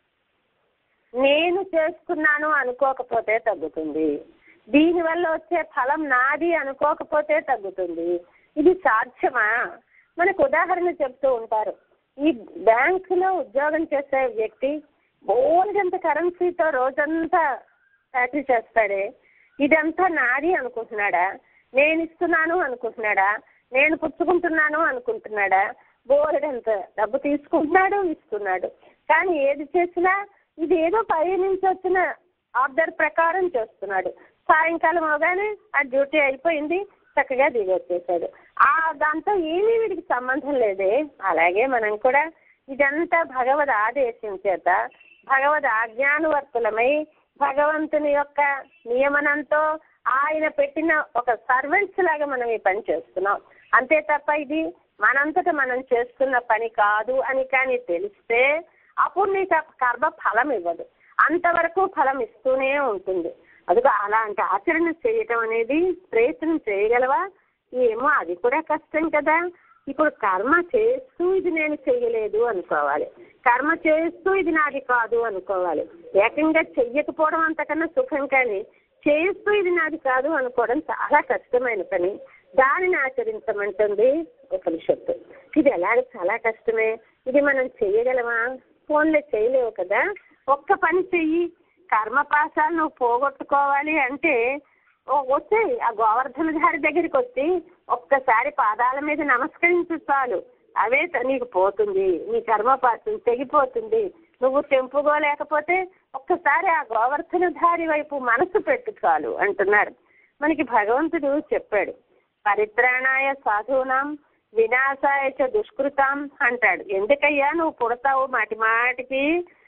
నేను చేసుకున్నాను అనుకోకపోతే తగ్గుతుంది దీనివల్ల వచ్చే ఫలం నాది అనుకోకపోతే తగ్గుతుంది ఇది సాధ్యమా మనకు ఉదాహరణ చెప్తూ ఉంటారు ఈ బ్యాంకులో ఉద్యోగం చేసే వ్యక్తి బోల్డంత కరెన్సీతో రోజంతా ఫ్యాక్టరీ చేస్తాడే ఇదంతా నాది అనుకుంటున్నాడా నేను ఇస్తున్నాను అనుకుంటున్నాడా నేను పుచ్చుకుంటున్నాను అనుకుంటున్నాడా బోలెడంత డబ్బు తీసుకుంటున్నాడు ఇస్తున్నాడు కానీ ఏది చేసినా ఇది ఏదో పై నుంచి వచ్చిన ఆర్డర్ ప్రకారం చేస్తున్నాడు సాయంకాలం అవగానే ఆ డ్యూటీ అయిపోయింది చక్కగా దిగి వచ్చేసాడు ఆ దాంతో ఏమీ వీడికి సంబంధం లేదే అలాగే మనం కూడా ఇదంతా భగవద్ ఆదేశం చేత భగవద్ ఆజ్ఞానువర్తులమై భగవంతుని యొక్క నియమనంతో ఆయన పెట్టిన ఒక సర్వెంట్స్ లాగా మనం ఈ పని చేస్తున్నాం అంతే తప్ప ఇది మనంతట మనం చేస్తున్న పని కాదు అని కానీ తెలిస్తే అప్పుడు నీకు ఆ కర్మ ఫలం ఇవ్వదు అంతవరకు ఫలం ఇస్తూనే ఉంటుంది అదిగో అలాంటి ఆచరణ చేయటం అనేది ప్రయత్నం చేయగలవా ఏమో అది కూడా కష్టం కదా ఇప్పుడు కర్మ చేస్తూ ఇది నేను చెయ్యలేదు అనుకోవాలి కర్మ చేస్తూ ఇది నాది కాదు అనుకోవాలి ఏకంగా చెయ్యకపోవడం అంతకన్నా సుఖం కానీ చేస్తూ ఇది నాది కాదు అనుకోవడం చాలా కష్టమైన పని దానిని ఆచరించమంటుంది ఉపనిషత్తు ఇది ఎలాగ చాలా కష్టమే ఇది మనం చెయ్యగలమా ఫోన్లో చేయలేవు కదా ఒక్క పని చెయ్యి కర్మపాశాలు నువ్వు పోగొట్టుకోవాలి అంటే ఓ- వచ్చేయి ఆ గోవర్ధన గారి దగ్గరికి వచ్చి ఒక్కసారి పాదాల మీద నమస్కరించు చాలు అవే త- నీకు పోతుంది నీ కర్మపాశం తెగిపోతుంది నువ్వు తెంపుకోలేకపోతే ఒక్కసారి ఆ గోవర్ధన ధారి వైపు మనసు పెట్టు చాలు అంటున్నారు మనకి భగవంతుడు చెప్పాడు పరిత్రాణాయ సాధువునాం వినాశాయ చ దుష్కృతాం అంటాడు ఎందుకయ్యా నువ్వు పుడతావు మాటి మాటికి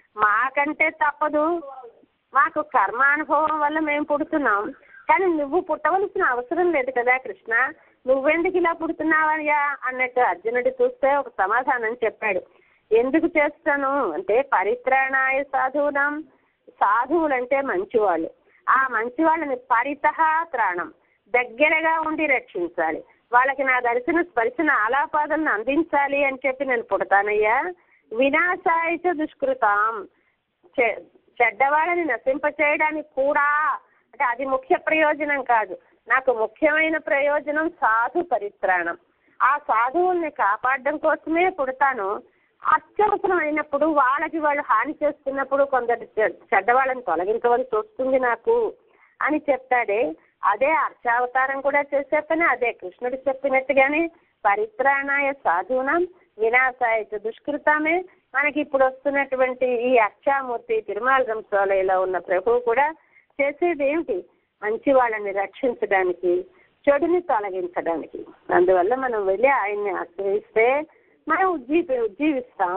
మాకంటే తప్పదు మాకు కర్మానుభవం వల్ల మేము పుడుతున్నాం కానీ నువ్వు పుట్టవలసిన అవసరం లేదు కదా కృష్ణ నువ్వెందుకు ఇలా పుడుతున్నావయ్యా అన్నట్టు అర్జునుడు చూస్తే ఒక సమాధానం చెప్పాడు ఎందుకు చేస్తాను అంటే పరిత్రాణాయ సాధువునాం సాధువులంటే మంచివాళ్ళు ఆ మంచి వాళ్ళని పరితహ త్రాణం దగ్గరగా ఉండి రక్షించాలి వాళ్ళకి నా దర్శన స్పర్శన ఆలాపాదలను అందించాలి అని చెప్పి నేను పుడతానయ్యా వినాశాయిత దుష్కృతాం చె- చెడ్డవాళ్ళని నశింప చేయడానికి కూడా అంటే అది ముఖ్య ప్రయోజనం కాదు నాకు ముఖ్యమైన ప్రయోజనం సాధు పరిత్రాణం ఆ సాధువుల్ని కాపాడడం కోసమే పుడతాను అత్యవసరం అయినప్పుడు వాళ్ళకి వాళ్ళు హాని చేస్తున్నప్పుడు కొందరు చె- చెడ్డవాళ్ళని తొలగించవలసి వస్తుంది నాకు అని చెప్తాడే అదే అర్చావతారం కూడా చేసే పని అదే కృష్ణుడు చెప్పినట్టుగానే పరిత్రాణాయ సాధువునం వినాశాయ చ దుష్కృతామే మనకి ఇప్పుడు వస్తున్నటువంటి ఈ అక్షామూర్తి తిరుమల రంసోలయలో ఉన్న ప్రభువు కూడా చేసేది ఏమిటి మంచి వాళ్ళని రక్షించడానికి చెడుని తొలగించడానికి అందువల్ల మనం వెళ్ళి ఆయన్ని ఆశ్రయిస్తే మనం ఉజ్జీవి ఉజ్జీవిస్తాం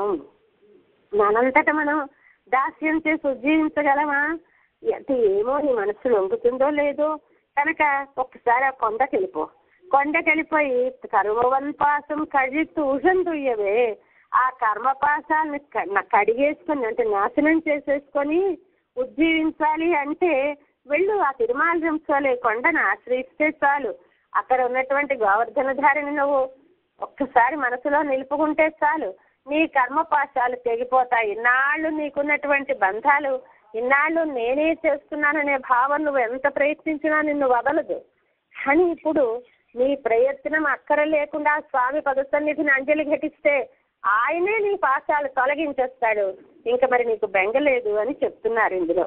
మనంతట మనం దాస్యం చేసి ఉజ్జీవించగలమా అంటే ఏమో నీ మనసు లొంగుతుందో లేదో కనుక ఒక్కసారి ఆ కొండకి వెళ్ళిపో కొండకి వెళ్ళిపోయి కర్మవన్పాసం కడితూ తుయ్యవే ఆ కర్మపాసాలని క- కడిగేసుకొని అంటే నాశనం చేసేసుకొని ఉజ్జీవించాలి అంటే వెళ్ళు ఆ తిరుమల రంసాలే కొండను ఆశ్రయిస్తే చాలు అక్కడ ఉన్నటువంటి గోవర్ధనధారిని నువ్వు ఒక్కసారి మనసులో నిలుపుకుంటే చాలు నీ కర్మపాశాలు తెగిపోతాయి ఇన్నాళ్ళు నీకున్నటువంటి బంధాలు ఇన్నాళ్ళు నేనే చేస్తున్నాననే భావం నువ్వు ఎంత ప్రయత్నించినా నిన్ను వదలదు కానీ ఇప్పుడు నీ ప్రయత్నం అక్కర లేకుండా స్వామి పద సన్నిధిని అంజలి ఘటిస్తే ఆయనే నీ పాశాలు తొలగించేస్తాడు ఇంకా మరి నీకు బెంగ లేదు అని చెప్తున్నారు ఇందులో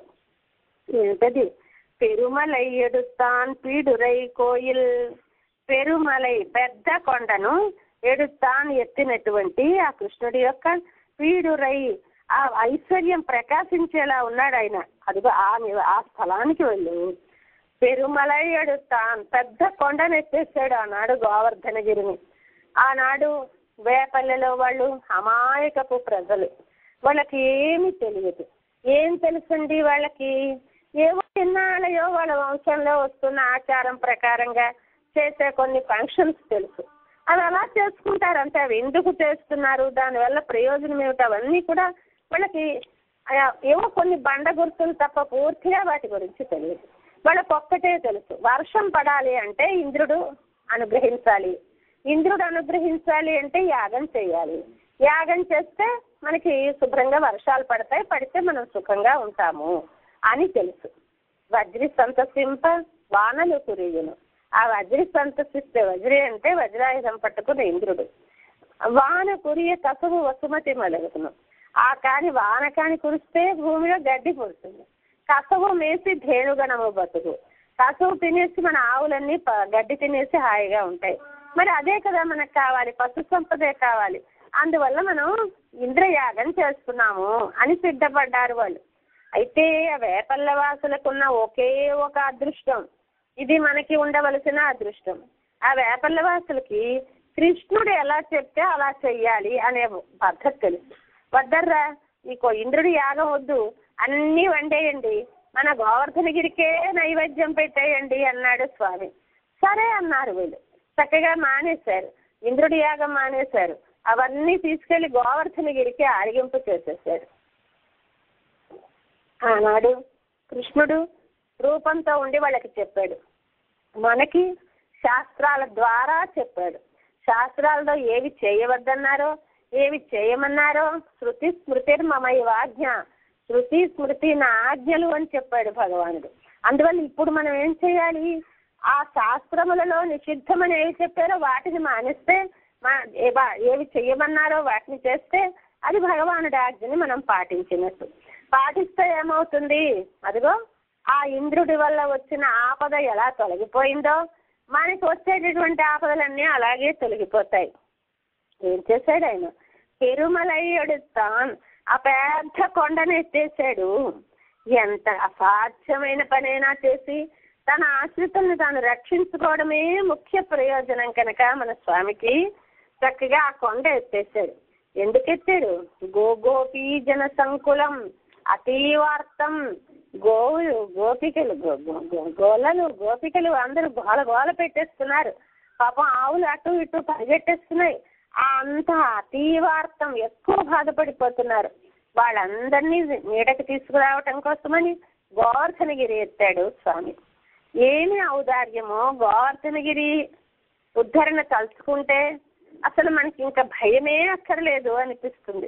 ఏంటది పెరుమలై ఎడుతాన్ పీడురై కోయిల్ పెరుమలై పెద్ద కొండను ఎడుతాన్ ఎత్తినటువంటి ఆ కృష్ణుడి యొక్క పీడురై ఆ ఐశ్వర్యం ప్రకాశించేలా ఉన్నాడు ఆయన అదిగో ఆ ని- ఆ స్థలానికి వెళ్ళు పెరుమలై ఎడుతాన్ పెద్ద కొండను ఎత్తేసాడు ఆనాడు గోవర్ధనగిరిని ఆనాడు వేపల్లెలో వాళ్ళు అమాయకపు ప్రజలు వాళ్ళకి ఏమీ తెలియదు ఏం తెలుసండి వాళ్ళకి ఏవో చిన్నాళ్ళయో వాళ్ళ వంశంలో వస్తున్న ఆచారం ప్రకారంగా చేసే కొన్ని ఫంక్షన్స్ తెలుసు అవి అలా చేసుకుంటారు అంటే అవి ఎందుకు చేస్తున్నారు దానివల్ల ప్రయోజనం ఏమిటి అవన్నీ కూడా వాళ్ళకి ఆ, ఏవో కొన్ని బండ గుర్తులు తప్ప పూర్తిగా వాటి గురించి తెలియదు వాళ్ళకి ఒక్కటే తెలుసు వర్షం పడాలి అంటే ఇంద్రుడు అనుగ్రహించాలి ఇంద్రుడు అనుగ్రహించాలి అంటే యాగం చేయాలి యాగం చేస్తే మనకి శుభ్రంగా వర్షాలు పడతాయి పడితే మనం సుఖంగా ఉంటాము అని తెలుసు వజ్రి సంతసింప వానలు కురియును ఆ వజ్రి సంతసిస్తే వజ్రి అంటే వజ్రాయుధం పట్టుకున్న ఇంద్రుడు వాన కురియ కసువు వసుమతి మొదలుగును ఆ కాని వాన కాని కురిస్తే భూమిలో గడ్డి పుడుతుంది కసువు మేసి ధేనుగణము బతుకు కసువు తినేసి మన ఆవులన్నీ ప- గడ్డి తినేసి హాయిగా ఉంటాయి మరి అదే కదా మనకు కావాలి పశు సంపదే కావాలి అందువల్ల మనం ఇంద్రయాగం చేస్తున్నాము అని సిద్ధపడ్డారు వాళ్ళు అయితే ఆ వేపల్ల వాసులకున్న ఒకే ఒక అదృష్టం ఇది మనకి ఉండవలసిన అదృష్టం ఆ వేపల్ల వాసులకి కృష్ణుడు ఎలా చెప్తే అలా చెయ్యాలి అనే పద్ధతి తెలుసు వద్దర్రా నీకు ఇంద్రుడి యాగం వద్దు అన్నీ వండేయండి మన గోవర్ధనగిరికే నైవేద్యం పెట్టేయండి అన్నాడు స్వామి సరే అన్నారు వీళ్ళు చక్కగా మానేశారు ఇంద్రుడి యాగం మానేశారు అవన్నీ తీసుకెళ్లి గోవర్ధనగిరికి ఆరగింపు చేసేసారు ఆనాడు కృష్ణుడు రూపంతో ఉండి వాళ్ళకి చెప్పాడు మనకి శాస్త్రాల ద్వారా చెప్పాడు శాస్త్రాలలో ఏవి చేయవద్దన్నారో ఏవి చేయమన్నారో శృతి స్మృతి మమయవాజ్ఞ శృతి స్మృతి నా ఆజ్ఞలు అని చెప్పాడు భగవానుడు అందువల్ల ఇప్పుడు మనం ఏం చేయాలి ఆ శాస్త్రములలో నిషిద్ధమని ఏవి చెప్పారో వాటిని మానేస్తే మా ఏ- వా- ఏవి చెయ్యమన్నారో వాటిని చేస్తే అది భగవానుడి ఆజ్ఞని మనం పాటించినట్టు పాటిస్తే ఏమవుతుంది అదిగో ఆ ఇంద్రుడి వల్ల వచ్చిన ఆపద ఎలా తొలగిపోయిందో మనకి వచ్చేటటువంటి ఆపదలన్నీ అలాగే తొలగిపోతాయి ఏం చేశాడు ఆయన తిరుమలయ్యుడు తాన్ ఆ పెద్ద కొండను ఎత్తేసాడు ఎంత అసాధ్యమైన పనైనా చేసి తన ఆశ్రితుల్ని తాను రక్షించుకోవడమే ముఖ్య ప్రయోజనం కనుక మన స్వామికి చక్కగా ఆ కొండ ఎత్తేసాడు ఎందుకు ఎత్తాడు గోగోపీ జన సంకులం అతీవార్తం గోవులు గోపికలు గో- గో- గో- గోలలు గోపికలు అందరూ గోల గోల పెట్టేస్తున్నారు పాపం ఆవులు అటు ఇటు పరిగెట్టేస్తున్నాయి ఆ అంత అతీవార్తం ఎక్కువ బాధపడిపోతున్నారు వాళ్ళందరినీ నీడకి తీసుకురావటం కోసమని గోవర్ధనగిరి ఎత్తాడు స్వామి ఏమి ఔదార్యమో గోవర్ధనగిరి ఉద్ధరణ తలుచుకుంటే అసలు మనకి ఇంకా భయమే అక్కర్లేదు అనిపిస్తుంది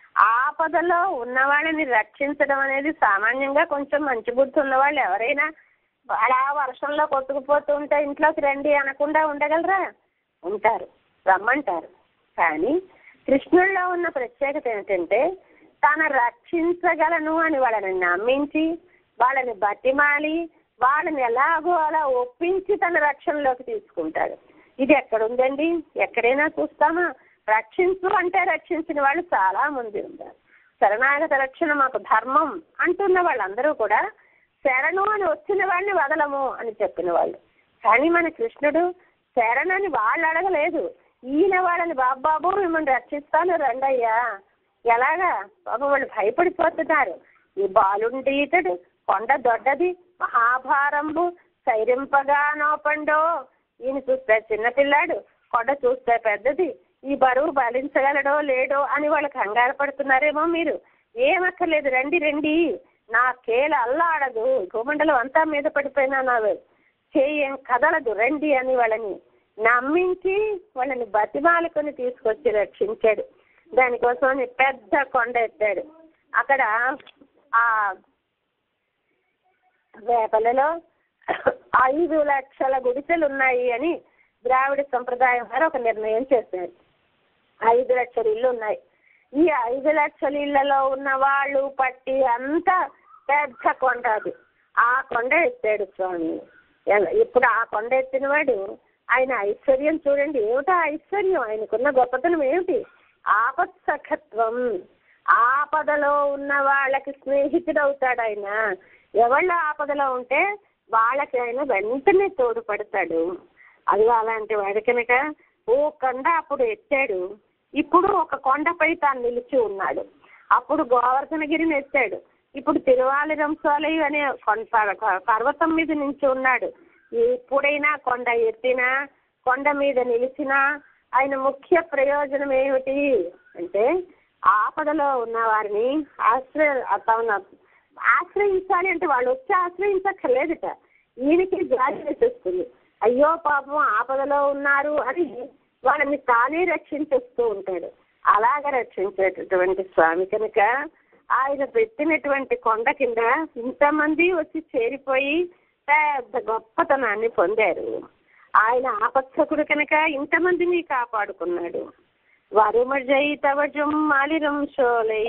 ఆపదలో ఉన్నవాళ్ళని రక్షించడం అనేది సామాన్యంగా కొంచెం మంచి బుద్ధి ఉన్నవాళ్ళు ఎవరైనా అలా వర్షంలో కొట్టుకుపోతూ ఉంటే ఇంట్లోకి రండి అనకుండా ఉండగలరా ఉంటారు రమ్మంటారు కానీ కృష్ణుల్లో ఉన్న ప్రత్యేకత ఏంటంటే తన రక్షించగలను అని వాళ్ళని నమ్మించి వాళ్ళని బతిమాలి వాళ్ళని ఎలాగో అలా ఒప్పించి తన రక్షణలోకి తీసుకుంటాడు ఇది ఎక్కడుందండి ఎక్కడైనా చూస్తామా రక్షించు అంటే రక్షించిన వాళ్ళు చాలా మంది ఉన్నారు శరణాగత రక్షణ మాకు ధర్మం అంటున్న వాళ్ళందరూ కూడా శరణు అని వచ్చిన వాడిని వదలము అని చెప్పిన వాళ్ళు కానీ మన కృష్ణుడు శరణని వాళ్ళు అడగలేదు ఈయన వాళ్ళని బాబాబు మిమ్మల్ని రక్షిస్తాను రండయ్యా ఎలాగా బాబు వాళ్ళు భయపడిపోతున్నారు ఈ బాలుండి ఇతడు కొండ దొడ్డది మహాభారంబు సైరింపగా నోపండో ఈయన చూస్తే చిన్నపిల్లాడు కొండ చూస్తే పెద్దది ఈ బరువు భరించగలడో లేడో అని వాళ్ళు కంగారు పడుతున్నారేమో మీరు ఏమక్కర్లేదు రండి రండి నా కేల అల్లాడదు భూమండలం అంతా మీద పడిపోయినా నా చేయం కదలదు రండి అని వాళ్ళని నమ్మించి వాళ్ళని బతిమాలుకొని తీసుకొచ్చి రక్షించాడు దానికోసం అని పెద్ద కొండ ఎత్తాడు అక్కడ ఆ వేపలలో ఐదు లక్షల గుడిసెలు ఉన్నాయి అని ద్రావిడ సంప్రదాయం వారు ఒక నిర్ణయం చేశారు ఐదు లక్షల ఇల్లు ఉన్నాయి ఈ ఐదు లక్షల ఇళ్లలో ఉన్న వాళ్ళు పట్టి అంతా పెద్ద కొండ అది ఆ కొండ ఎత్తాడు స్వామి ఎలా- ఇప్పుడు ఆ కొండ ఎత్తిన వాడు ఆయన ఐశ్వర్యం చూడండి ఏమిటా ఐశ్వర్యం ఆయనకున్న గొప్పతనం ఏమిటి ఆపత్సఖత్వం ఆపదలో ఉన్న వాళ్ళకి స్నేహితుడవుతాడు ఆయన ఎవళ్ళ ఆపదలో ఉంటే వాళ్ళకి ఆయన వెంటనే తోడుపడతాడు అది అలాంటి వాడి కనుక ఓ కొండ అప్పుడు ఎత్తాడు ఇప్పుడు ఒక కొండపై తాను నిలిచి ఉన్నాడు అప్పుడు గోవర్ధనగిరిని ఎత్తాడు ఇప్పుడు తిరువాలి రంసాలయ్య అనే కొండ పర్వతం మీద నుంచి ఉన్నాడు ఎప్పుడైనా కొండ ఎత్తినా కొండ మీద నిలిచినా ఆయన ముఖ్య ప్రయోజనం ఏమిటి అంటే ఆపదలో ఉన్న వారిని ఆశ్రయ తన ఆశ్రయించాలి అంటే వాళ్ళు వచ్చి ఆశ్రయించక్కర్లేదుట ఈయనకి జాలి వేసేస్తుంది అయ్యో పాపం ఆపదలో ఉన్నారు అని వాళ్ళని తానే రక్షించేస్తూ ఉంటాడు అలాగ రక్షించేటటువంటి స్వామి కనుక ఆయన పెట్టినటువంటి కొండ కింద ఇంతమంది వచ్చి చేరిపోయి పెద్ద గొప్పతనాన్ని పొందారు ఆయన ఆపత్సకుడు కనుక ఇంతమందిని కాపాడుకున్నాడు వరుమజై తవజం మాలిరం షోలై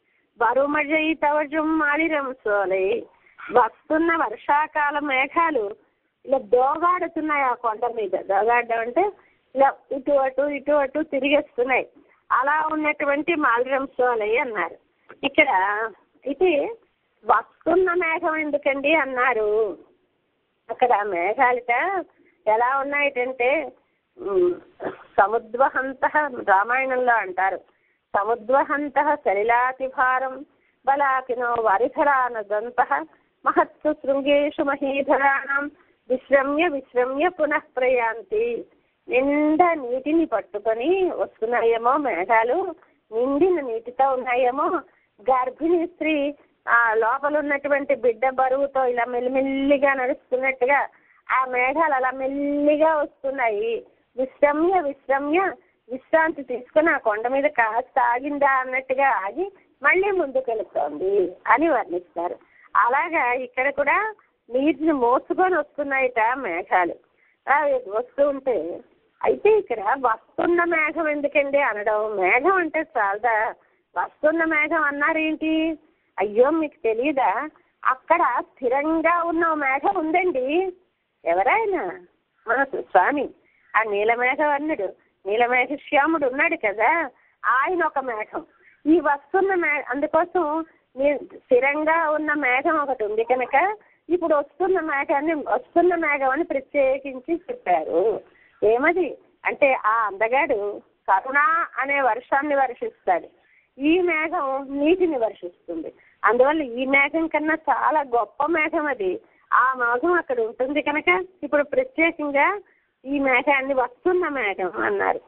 వరుమజై తవజం మాలిరం సోలై వస్తున్న వర్షాకాల మేఘాలు ఇలా దోగాడుతున్నాయి ఆ కొండ మీద దోగాడడం అంటే ఇలా ఇటు అటు ఇటు అటు తిరిగేస్తున్నాయి అలా ఉన్నటువంటి మాలిరం సోలై అన్నారు ఇక్కడ ఇది వస్తున్న మేఘం ఎందుకండి అన్నారు అక్కడ మేఘాలిట ఎలా ఉన్నాయిటంటే ఉమ్, సముద్వహంత రామాయణంలో అంటారు సముద్వహంత సలిలాతి భారం బలాకినో వరిధరానదంత మహత్సు శృంగేషు మహీధరాణం విశ్రమ్య విశ్రమ్య పునః ప్రయాంతి నిండా నీటిని పట్టుకొని వస్తున్నాయేమో మేఘాలు నిండిన నీటితో ఉన్నాయేమో గర్భిణీ స్త్రీ ఆ లోపల ఉన్నటువంటి బిడ్డ బరువుతో ఇలా మెల్లిమెల్లిగా నడుస్తున్నట్టుగా ఆ మేఘాలు అలా మెల్లిగా వస్తున్నాయి విశ్రమ్య విశ్రమ్య విశ్రాంతి తీసుకుని ఆ కొండ మీద కాస్త ఆగిందా అన్నట్టుగా ఆగి మళ్ళీ ముందుకు వెళుతోంది అని వర్ణిస్తారు అలాగా ఇక్కడ కూడా నీటిని మోసుకొని వస్తున్నాయిట మేఘాలు అవి వస్తూ ఉంటే అయితే ఇక్కడ వస్తున్న మేఘం ఎందుకండి అనడం మేఘం అంటే చాలదా వస్తున్న మేఘం అన్నారేంటి అయ్యో మీకు తెలియదా అక్కడ స్థిరంగా ఉన్న ఓ మేఘం ఉందండి ఎవరైనా మన స్వామి ఆ నీలమేఘవర్ణుడు నీలమేఘ శ్యాముడు ఉన్నాడు కదా ఆయన ఒక మేఘం ఈ వస్తున్న మే అందుకోసం మీ స్థిరంగా ఉన్న మేఘం ఒకటి ఉంది కనుక ఇప్పుడు వస్తున్న మేఘాన్ని వస్తున్న మేఘం అని ప్రత్యేకించి చెప్పారు ఏమది అంటే ఆ అందగాడు కరుణ అనే వర్షాన్ని వర్షిస్తాడు ఈ మేఘం నీటిని వర్షిస్తుంది అందువల్ల ఈ మేఘం కన్నా చాలా గొప్ప మేఘం అది ఆ మేఘం అక్కడ ఉంటుంది కనుక ఇప్పుడు ప్రత్యేకంగా ఈ మేఘాన్ని వస్తున్న మేఘం అన్నారు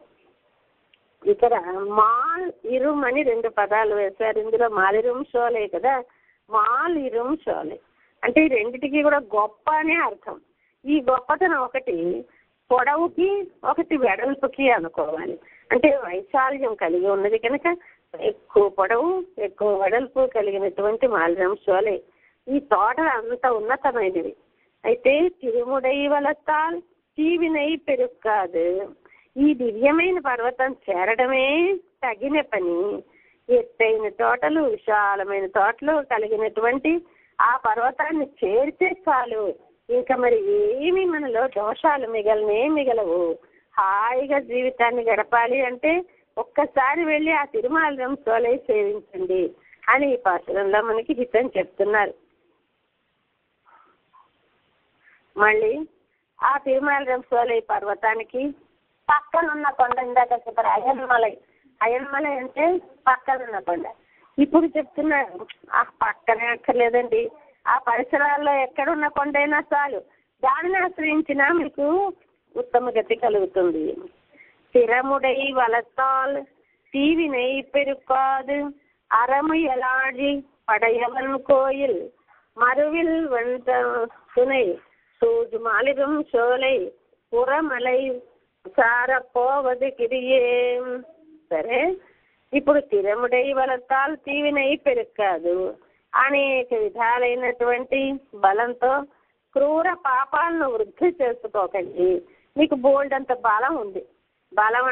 ఇక్కడ మాల్ ఇరుమ్ అని రెండు పదాలు వేశారు ఇందులో మాలిరుమ్ షోలే కదా మాల్ ఇరుమ్ షోలే అంటే ఈ రెండిటికి కూడా గొప్ప అనే అర్థం ఈ గొప్పతనం ఒకటి పొడవుకి ఒకటి వెడల్పుకి అనుకోవాలి అంటే వైశాల్యం కలిగి ఉన్నది కనుక ఎక్కువ పొడవు ఎక్కువ వెడల్పు కలిగినటువంటి మాలిరం షోలే ఈ తోటలు అంత ఉన్నతమైనవి అయితే తిరుముడై వలస్తాల్ తీవినై పెరుక్కాదు ఈ దివ్యమైన పర్వతం చేరడమే తగిన పని ఎత్తైన తోటలు విశాలమైన తోటలు కలిగినటువంటి ఆ పర్వతాన్ని చేరితే చాలు ఇంకా మరి ఏమి మనలో దోషాలు మిగలనే మిగలవు హాయిగా జీవితాన్ని గడపాలి అంటే ఒక్కసారి వెళ్ళి ఆ తిరుమలం సోలై సేవించండి అని ఈ పాత్రంలో మనకి హితం చెప్తున్నారు మళ్ళీ ఆ తిరుమల సోలై పర్వతానికి పక్కనున్న కొండ ఇందాక చెప్పారు అయన్మలై అయన్మలై అంటే పక్కనున్న కొండ ఇప్పుడు చెప్తున్నారు ఆ పక్కనే అక్కర్లేదండి ఆ పరిసరాల్లో ఎక్కడున్న కొండైనా చాలు దానిని ఆశ్రయించినా మీకు ఉత్తమ గతి కలుగుతుంది స్థిరముడై వలతాల్ தீவினை பெருக்காது அறமு எலாழி படையவன் கோயில் மறுவில் வந்த துணை சூது மாலிரும் சோலை புறமலை సారపోవది కిరియేం సరే ఇప్పుడు తిరముడై వలతాల్ తీవినై పెరుక్కాదు అనేక విధాలైనటువంటి బలంతో క్రూర పాపాలను వృద్ధి చేసుకోకండి మీకు బోల్డ్ అంత బలం ఉంది బలం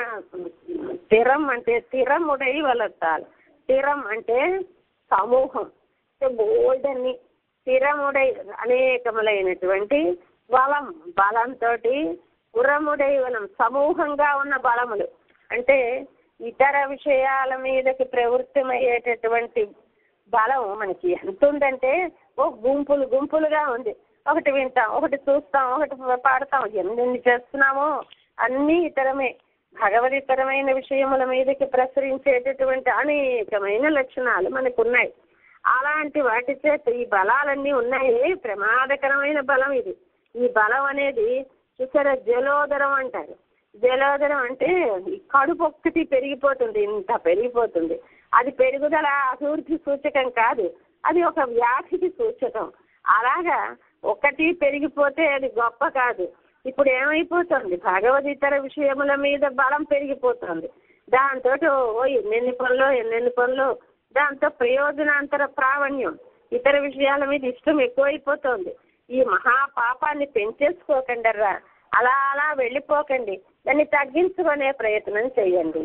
స్థిరం అంటే స్థిరముడై వలతాల్ స్థిరం అంటే సమూహం బోల్డ్ అని స్థిరముడై అనేకములైనటువంటి బలం బలంతో ఉరముడై వనం సమూహంగా ఉన్న బలములు అంటే ఇతర విషయాల మీదకి ప్రవృత్తమయ్యేటటువంటి బలం మనకి ఎంత ఉందంటే ఓ గుంపులు గుంపులుగా ఉంది ఒకటి వింటాం ఒకటి చూస్తాం ఒకటి పాడతాం ఎన్ని చేస్తున్నామో అన్నీ ఇతరమే భగవదితరమైన విషయముల మీదకి ప్రసరించేటటువంటి అనేకమైన లక్షణాలు మనకు ఉన్నాయి అలాంటి వాటి చేత ఈ బలాలన్నీ ఉన్నాయి ప్రమాదకరమైన బలం ఇది ఈ బలం అనేది చూసారా జలోదరం అంటారు జలోదరం అంటే ఈ కడుపు ఒక్కటి పెరిగిపోతుంది ఇంత పెరిగిపోతుంది అది పెరుగుదల అభివృద్ధి సూచకం కాదు అది ఒక వ్యాధికి సూచకం అలాగా ఒకటి పెరిగిపోతే అది గొప్ప కాదు ఇప్పుడు ఏమైపోతుంది భగవద్గీతర విషయముల మీద బలం పెరిగిపోతుంది దాంతో ఓ ఎన్నెన్ని పనులు ఎన్నెన్ని పనులు దాంతో ప్రయోజనాంతర ప్రావణ్యం ఇతర విషయాల మీద ఇష్టం ఎక్కువైపోతుంది ఈ మహా పాపాన్ని పెంచేసుకోకండి రా అలా అలా వెళ్ళిపోకండి దాన్ని తగ్గించుకునే ప్రయత్నం చేయండి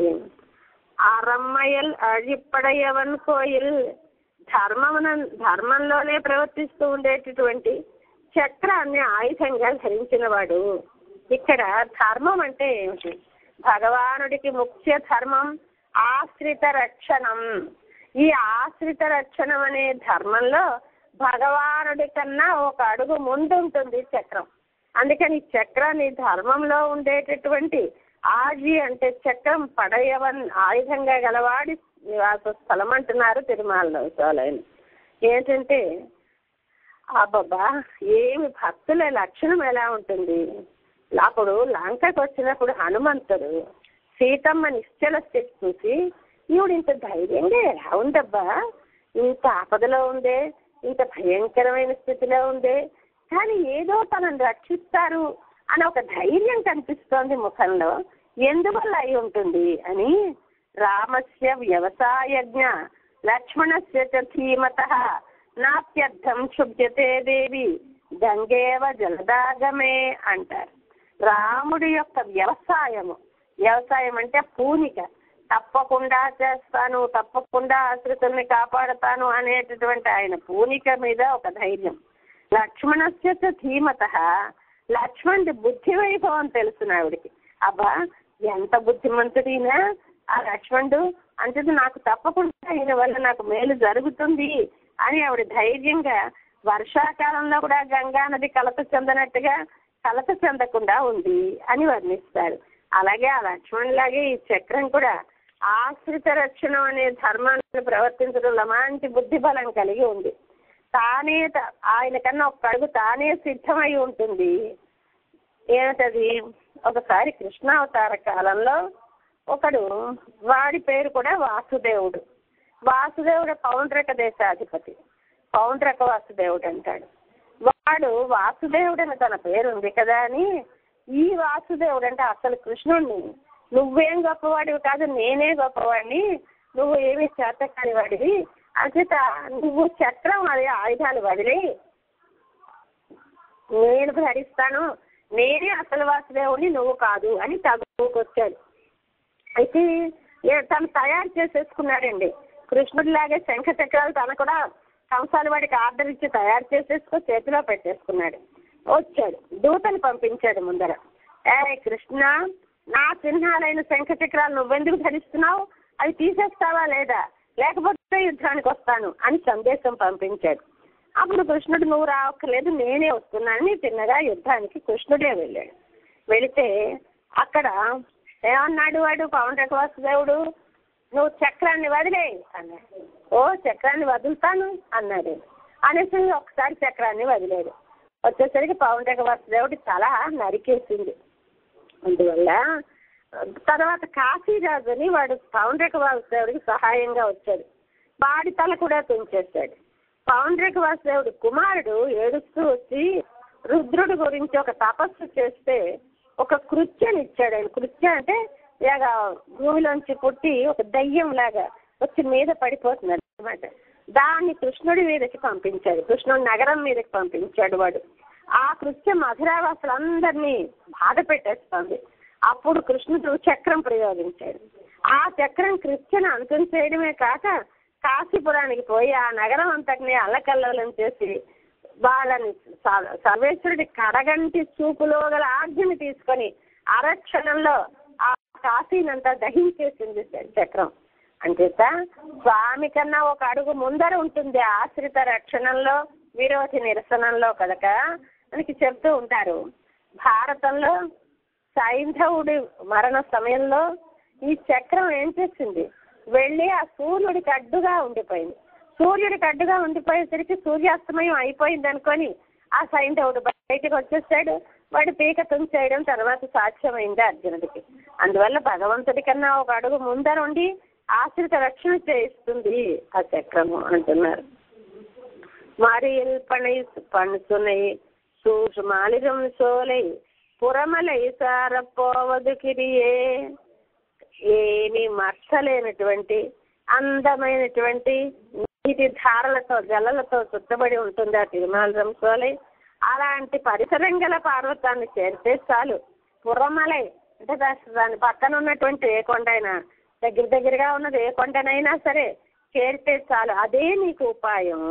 అరమ్మయల్ అழிపడయవన్ కోయిల్ ధర్మమున ధర్మంలోనే ప్రవర్తిస్తూ ఉండేటటువంటి చక్రాన్ని ఆయుధంగా ధరించిన వాడు ఇక్కడ ధర్మం అంటే ఏమిటి భగవానుడికి ముఖ్య ధర్మం ఆశ్రిత రక్షణం ఈ ఆశ్రిత రక్షణం అనే ధర్మంలో భగవానుడి కన్నా ఒక అడుగు ముందు ఉంటుంది చక్రం అందుకని ఈ చక్రాన్ని ధర్మంలో ఉండేటటువంటి ఆజి అంటే చక్రం పడయవన్ ఆయుధంగా గలవాడి నివాస స్థలం అంటున్నారు తిరుమలలో సోలైన ఏంటంటే అబ్బబ్బా ఏమి భక్తుల లక్షణం ఎలా ఉంటుంది అప్పుడు లంకకు వచ్చినప్పుడు హనుమంతుడు సీతమ్మ నిశ్చల స్థితి చూసి ఈవిడ ఇంత ధైర్యంగా ఎలా ఉందబ్బా ఇంత ఆపదలో ఉందే ఇంత భయంకరమైన స్థితిలో ఉందే కానీ ఏదో తనను రక్షిస్తారు అని ఒక ధైర్యం కనిపిస్తోంది ముఖంలో ఎందువల్ల అయి ఉంటుంది అని రామస్య వ్యవసాయజ్ఞ లక్ష్మణస్య చ ధీమత నాప్యర్థం క్షుభ్యతే దేవి గంగేవ జలదాగమే అంటారు రాముడి యొక్క వ్యవసాయము వ్యవసాయం అంటే పూనిక తప్పకుండా చేస్తాను తప్పకుండా ఆశ్రితుల్ని కాపాడతాను అనేటటువంటి ఆయన పూనిక మీద ఒక ధైర్యం లక్ష్మణస్య చ ధీమత లక్ష్మణుడి బుద్ధి వైభవం తెలుసు ఆవిడికి అబ్బా ఎంత బుద్ధిమంతుడినా ఆ లక్ష్మణుడు అంటే నాకు తప్పకుండా ఈయన వల్ల నాకు మేలు జరుగుతుంది అని ఆవిడ ధైర్యంగా వర్షాకాలంలో కూడా గంగా నది కలత చెందనట్టుగా కలత చెందకుండా ఉంది అని వర్ణిస్తారు అలాగే ఆ లక్ష్మణులాగే ఈ చక్రం కూడా ఆశ్రిత రక్షణ అనే ధర్మాన్ని ప్రవర్తించడంలో మంచి బుద్ధి బలం కలిగి ఉంది తానే త- ఆయన కన్నా ఒక్క అడుగు తానే సిద్ధమై ఉంటుంది ఏమిటది ఒకసారి కృష్ణావతార కాలంలో ఒకడు వాడి పేరు కూడా వాసుదేవుడు వాసుదేవుడు పౌండ్రక దేశాధిపతి పౌండ్రక వాసుదేవుడు అంటాడు వాడు వాసుదేవుడని తన పేరు ఉంది కదా అని ఈ వాసుదేవుడు అంటే అసలు కృష్ణుడిని నువ్వేం గొప్పవాడివి కాదు నేనే గొప్పవాడిని నువ్వు ఏమి చేతకాని వాడివి అంచేత నువ్వు చక్రం అది ఆయుధాలు వదిలి నేను భరిస్తాను నేనే అసలు వాసుదేవుడిని నువ్వు కాదు అని తగుకొచ్చాడు అయితే ఏ- తను తయారు చేసేసుకున్నాడండి కృష్ణుడిలాగే శంఖ చక్రాలు తను కూడా కంసాల వాడికి ఆర్డర్ ఇచ్చి తయారు చేసేసుకో చేతిలో పెట్టేసుకున్నాడు వచ్చాడు దూతని పంపించాడు ముందర ఏ కృష్ణ నా చిహ్నాలైన శంఖ చక్రాలు నువ్వెందుకు ధరిస్తున్నావు అవి తీసేస్తావా లేదా లేకపోతే యుద్ధానికి వస్తాను అని సందేశం పంపించాడు అప్పుడు కృష్ణుడు నువ్వు రావక్కర్లేదు నేనే వస్తున్నానని తిన్నగా యుద్ధానికి కృష్ణుడే వెళ్ళాడు వెళితే అక్కడ ఏమన్నాడు వాడు పవన్ వాసుదేవుడు నువ్వు చక్రాన్ని వదిలే అన్నాడు ఓ చక్రాన్ని వదులుతాను అన్నాడు అనేసి ఒకసారి చక్రాన్ని వదిలేడు వచ్చేసరికి పవన్ వాసుదేవుడు చాలా నరికేసింది అందువల్ల తర్వాత కాశీరాజు అని వాడు పౌండ్రక వాసుదేవుడికి సహాయంగా వచ్చాడు వాడి తల కూడా తుంచేశాడు పౌండ్రక వాసుదేవుడి కుమారుడు ఏడుస్తూ వచ్చి రుద్రుడి గురించి ఒక తపస్సు చేస్తే ఒక కృత్యం ఇచ్చాడు ఆయన కృత్యం అంటే ఇలాగా భూమిలోంచి పుట్టి ఒక దయ్యం లాగా వచ్చి మీద పడిపోతున్నాడు అనమాట దాన్ని కృష్ణుడి మీదకి పంపించాడు కృష్ణుడి నగరం మీదకి పంపించాడు వాడు ఆ కృత్యం మధురావాసులందరినీ బాధ పెట్టేస్తుంది అప్పుడు కృష్ణుడు చక్రం ప్రయోగించాడు ఆ చక్రం కృత్యను అంతం చేయడమే కాక కాశీపురానికి పోయి ఆ నగరం అంతటిని అల్లకల్లోలం చేసి వాళ్ళని స- సర్వేశ్వరుడి కడగంటి చూపులో గల ఆజ్ఞని తీసుకొని అరక్షణంలో ఆ కాశీనంతా దహించేసింది చక్రం అంచేత స్వామి కన్నా ఒక అడుగు ముందర ఉంటుంది ఆశ్రిత రక్షణంలో విరోధి నిరసనంలో కనుక మనకి చెప్తూ ఉంటారు భారతంలో సైంధవుడి మరణ సమయంలో ఈ చక్రం ఏం చేసింది వెళ్ళి ఆ సూర్యుడికి అడ్డుగా ఉండిపోయింది సూర్యుడికి అడ్డుగా ఉండిపోయేసరికి సూర్యాస్తమయం అయిపోయింది అనుకొని ఆ సైంధవుడు బయటకు వచ్చేసాడు వాడి పీక తుంచేయడం తర్వాత సాధ్యమైంది అర్జునుడికి అందువల్ల భగవంతుడి కన్నా ఒక అడుగు ముందరుండి ఆశ్రిత రక్షణ చేయిస్తుంది ఆ చక్రము అంటున్నారు மாறியில் பனை பண் சுனை சூர் மாளிகம் சோலை పురమలై సారపోవదు కిరియే ఏమి మచ్చలేనటువంటి అందమైనటువంటి నీటి ధారలతో జలలతో చుట్టబడి ఉంటుంది ఆ తిరుమల రంసోలై అలాంటి పరిసరం గల పార్వతాన్ని చేరితే చాలు పురమలై అంటే దాని దాని పక్కన ఉన్నటువంటి ఏ కొండైనా దగ్గర దగ్గరగా ఉన్నది ఏ కొండనైనా సరే చేరితే చాలు అదే నీకు ఉపాయం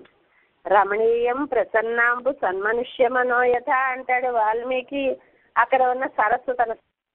రమణీయం ప్రసన్నాంబు సన్మనుష్యమనోయథ అంటాడు వాల్మీకి అక్కడ ఉన్న సరస్సు తన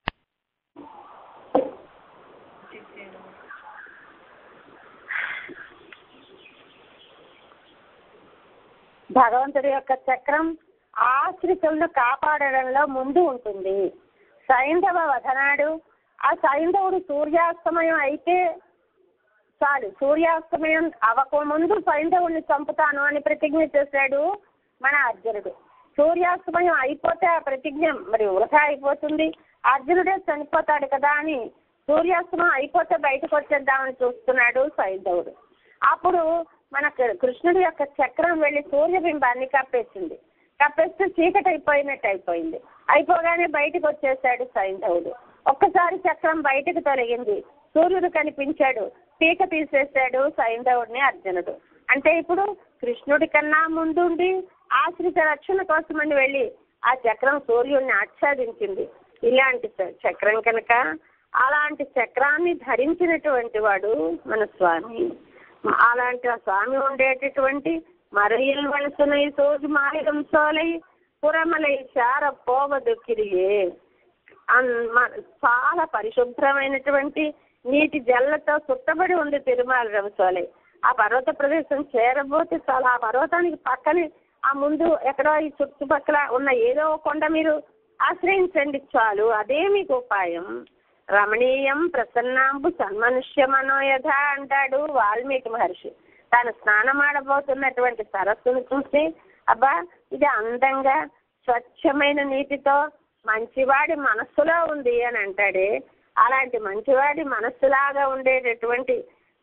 భగవంతుడి యొక్క చక్రం ఆశ్రితులను కాపాడడంలో ముందు ఉంటుంది సైంధవ వధనాడు ఆ సైంధవుడు సూర్యాస్తమయం అయితే చాలు సూర్యాస్తమయం అవక ముందు సైంధవుడిని చంపుతాను అని ప్రతిజ్ఞ చేశాడు మన అర్జునుడు సూర్యాస్తమయం అయిపోతే ఆ ప్రతిజ్ఞ మరి వృధా అయిపోతుంది అర్జునుడే చనిపోతాడు కదా అని సూర్యాస్తమయం అయిపోతే బయటకు వచ్చేద్దామని చూస్తున్నాడు సైంధవుడు అప్పుడు మన కృ- కృష్ణుడి యొక్క చక్రం వెళ్ళి సూర్యబింబాన్ని కప్పేసింది కప్పేస్తే చీకటి అయిపోయినట్టు అయిపోయింది అయిపోగానే బయటకు వచ్చేసాడు సైంధవుడు ఒక్కసారి చక్రం బయటకు తొలగింది సూర్యుడు కనిపించాడు పీక తీసేశాడు సైంధవుడిని అర్జునుడు అంటే ఇప్పుడు కృష్ణుడి కన్నా ముందుండి ఆశ్రిత రక్షణ కోసమని వెళ్ళి ఆ చక్రం సూర్యుడిని ఆచ్ఛాదించింది ఇలాంటి చ- చక్రం కనుక అలాంటి చక్రాన్ని ధరించినటువంటి వాడు మన స్వామి అలాంటి ఆ స్వామి ఉండేటటువంటి మరయ్యల్ వలసనై సోజు మాయడం సోలై పురమలై శార పోవదు కిరియే అన్- మ- చాలా పరిశుభ్రమైనటువంటి నీటి జల్లతో చుట్టబడి ఉంది తిరుమల రంసోలై ఆ పర్వత ప్రదేశం చేరబోతే చాలా ఆ పర్వతానికి పక్కనే ఆ ముందు ఎక్కడో ఈ చుట్టుపక్కల ఉన్న ఏదో ఒక కొండ మీరు ఆశ్రయించండి చాలు అదే మీకు ఉపాయం రమణీయం ప్రసన్నాంబు సన్మనుష్య మనోయథ అంటాడు వాల్మీకి మహర్షి తాను స్నానమాడబోతున్నటువంటి సరస్సును చూసి అబ్బా ఇది అందంగా స్వచ్ఛమైన నీటితో మంచివాడి మనస్సులో ఉంది అని అంటాడే అలాంటి మంచివాడి మనస్సులాగా ఉండేటటువంటి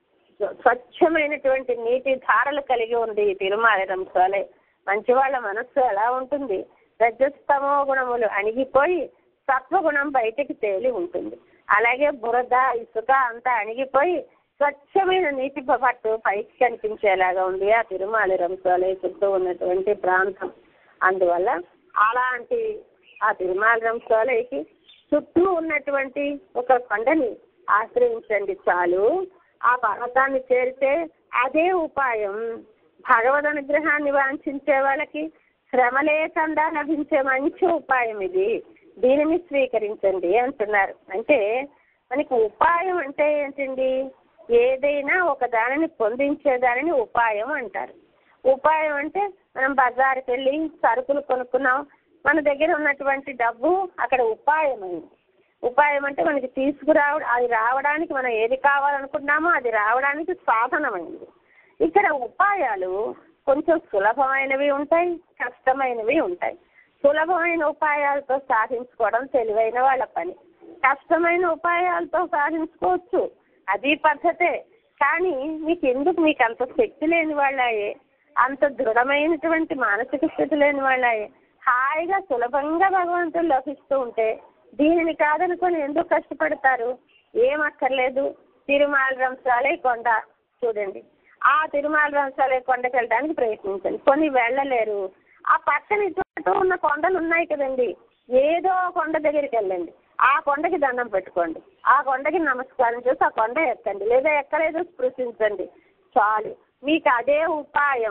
స్వచ్ఛమైనటువంటి నీటి ధారలు కలిగి ఉంది ఈ తిరుమల రంసాలే మంచి వాళ్ళ మనస్సు ఎలా ఉంటుంది రజస్తమో గుణములు అణిగిపోయి సత్వగుణం బయటికి తేలి ఉంటుంది అలాగే బురద ఇసుక అంతా అణిగిపోయి స్వచ్ఛమైన నీటి పట్టు పైకి కనిపించేలాగా ఉంది ఆ తిరుమల రంసాలే చుట్టూ ఉన్నటువంటి ప్రాంతం అందువల్ల అలాంటి ఆ తిరుమల రంసాలకి చుట్టూ ఉన్నటువంటి ఒక కొండని ఆశ్రయించండి చాలు ఆ పర్వతాన్ని చేరితే అదే ఉపాయం భగవద్ అనుగ్రహాన్ని వాంఛించే వాళ్ళకి శ్రమ లేకుండా లభించే మంచి ఉపాయం ఇది దీనిని స్వీకరించండి అంటున్నారు అంటే మనకి ఉపాయం అంటే ఏంటండి ఏదైనా ఒక దానిని పొందించే దానిని ఉపాయం అంటారు ఉపాయం అంటే మనం బజార్కి వెళ్ళి సరుకులు కొనుక్కున్నాం మన దగ్గర ఉన్నటువంటి డబ్బు అక్కడ ఉపాయం అయింది ఉపాయం అంటే మనకి తీసుకురావడం అది రావడానికి మనం ఏది కావాలనుకున్నామో అది రావడానికి సాధనమైంది ఇక్కడ ఉపాయాలు కొంచెం సులభమైనవి ఉంటాయి కష్టమైనవి ఉంటాయి సులభమైన ఉపాయాలతో సాధించుకోవడం తెలివైన వాళ్ళ పని కష్టమైన ఉపాయాలతో సాధించుకోవచ్చు అది పద్ధతే కానీ మీకు ఎందుకు మీకు అంత శక్తి లేని వాళ్ళయే అంత దృఢమైనటువంటి మానసిక స్థితి లేని వాళ్ళయే హాయిగా సులభంగా భగవంతుడు లభిస్తూ ఉంటే దీనిని కాదనుకొని ఎందుకు కష్టపడతారు ఏం అక్కర్లేదు తిరుమల రంసాలే కొండ చూడండి ఆ తిరుమల రంసాలే కొండకి వెళ్ళడానికి ప్రయత్నించండి కొన్ని వెళ్ళలేరు ఆ పక్కన ఇటు ఉన్న కొండలు ఉన్నాయి కదండి ఏదో కొండ దగ్గరికి వెళ్ళండి ఆ కొండకి దండం పెట్టుకోండి ఆ కొండకి నమస్కారం చేసి ఆ కొండ ఎక్కండి లేదా ఎక్కలేదు స్పృశించండి చాలు మీకు అదే ఉపాయం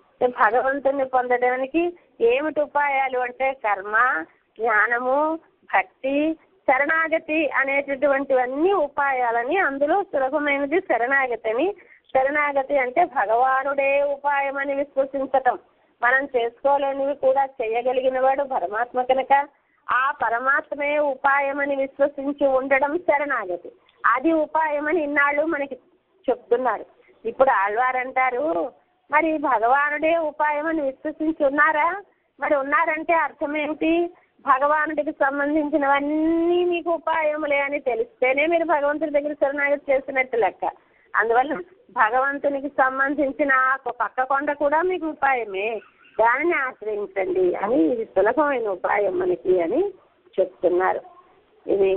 భగవంతుని పొందడానికి ఏమిటి ఉపాయాలు అంటే కర్మ జ్ఞానము భక్తి శరణాగతి అనేటటువంటివన్నీ ఉపాయాలని అందులో సులభమైనది శరణాగతి అని శరణాగతి అంటే భగవానుడే ఉపాయం అని విశ్వసించటం మనం చేసుకోలేనివి కూడా చేయగలిగిన వాడు పరమాత్మ కనుక ఆ పరమాత్మే ఉపాయమని విశ్వసించి ఉండడం శరణాగతి అది ఉపాయమని ఇన్నాళ్ళు మనకి చెప్తున్నారు ఇప్పుడు ఆళ్వారంటారు మరి భగవానుడే ఉపాయమని విశ్వసించి ఉన్నారా మరి ఉన్నారంటే అర్థం ఏంటి భగవానుడికి సంబంధించినవన్నీ మీకు ఉపాయములే అని తెలిస్తేనే మీరు భగవంతుడి దగ్గర శరణాగతి చేసినట్టు లెక్క అందువల్ల భగవంతునికి సంబంధించిన ఆ పక్క కొండ కూడా మీకు ఉపాయమే దానిని ఆశ్రయించండి అని ఇది సులభమైన ఉపాయం మనకి అని చెప్తున్నారు ఇది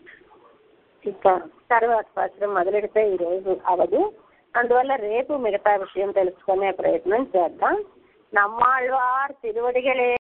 ఇక తర్వాత పాత్రం మొదలెడితే ఈ రోజు అవదు అందువల్ల రేపు మిగతా విషయం తెలుసుకునే ప్రయత్నం చేద్దాం నమ్మాళ్వార్ తిరువడిగలే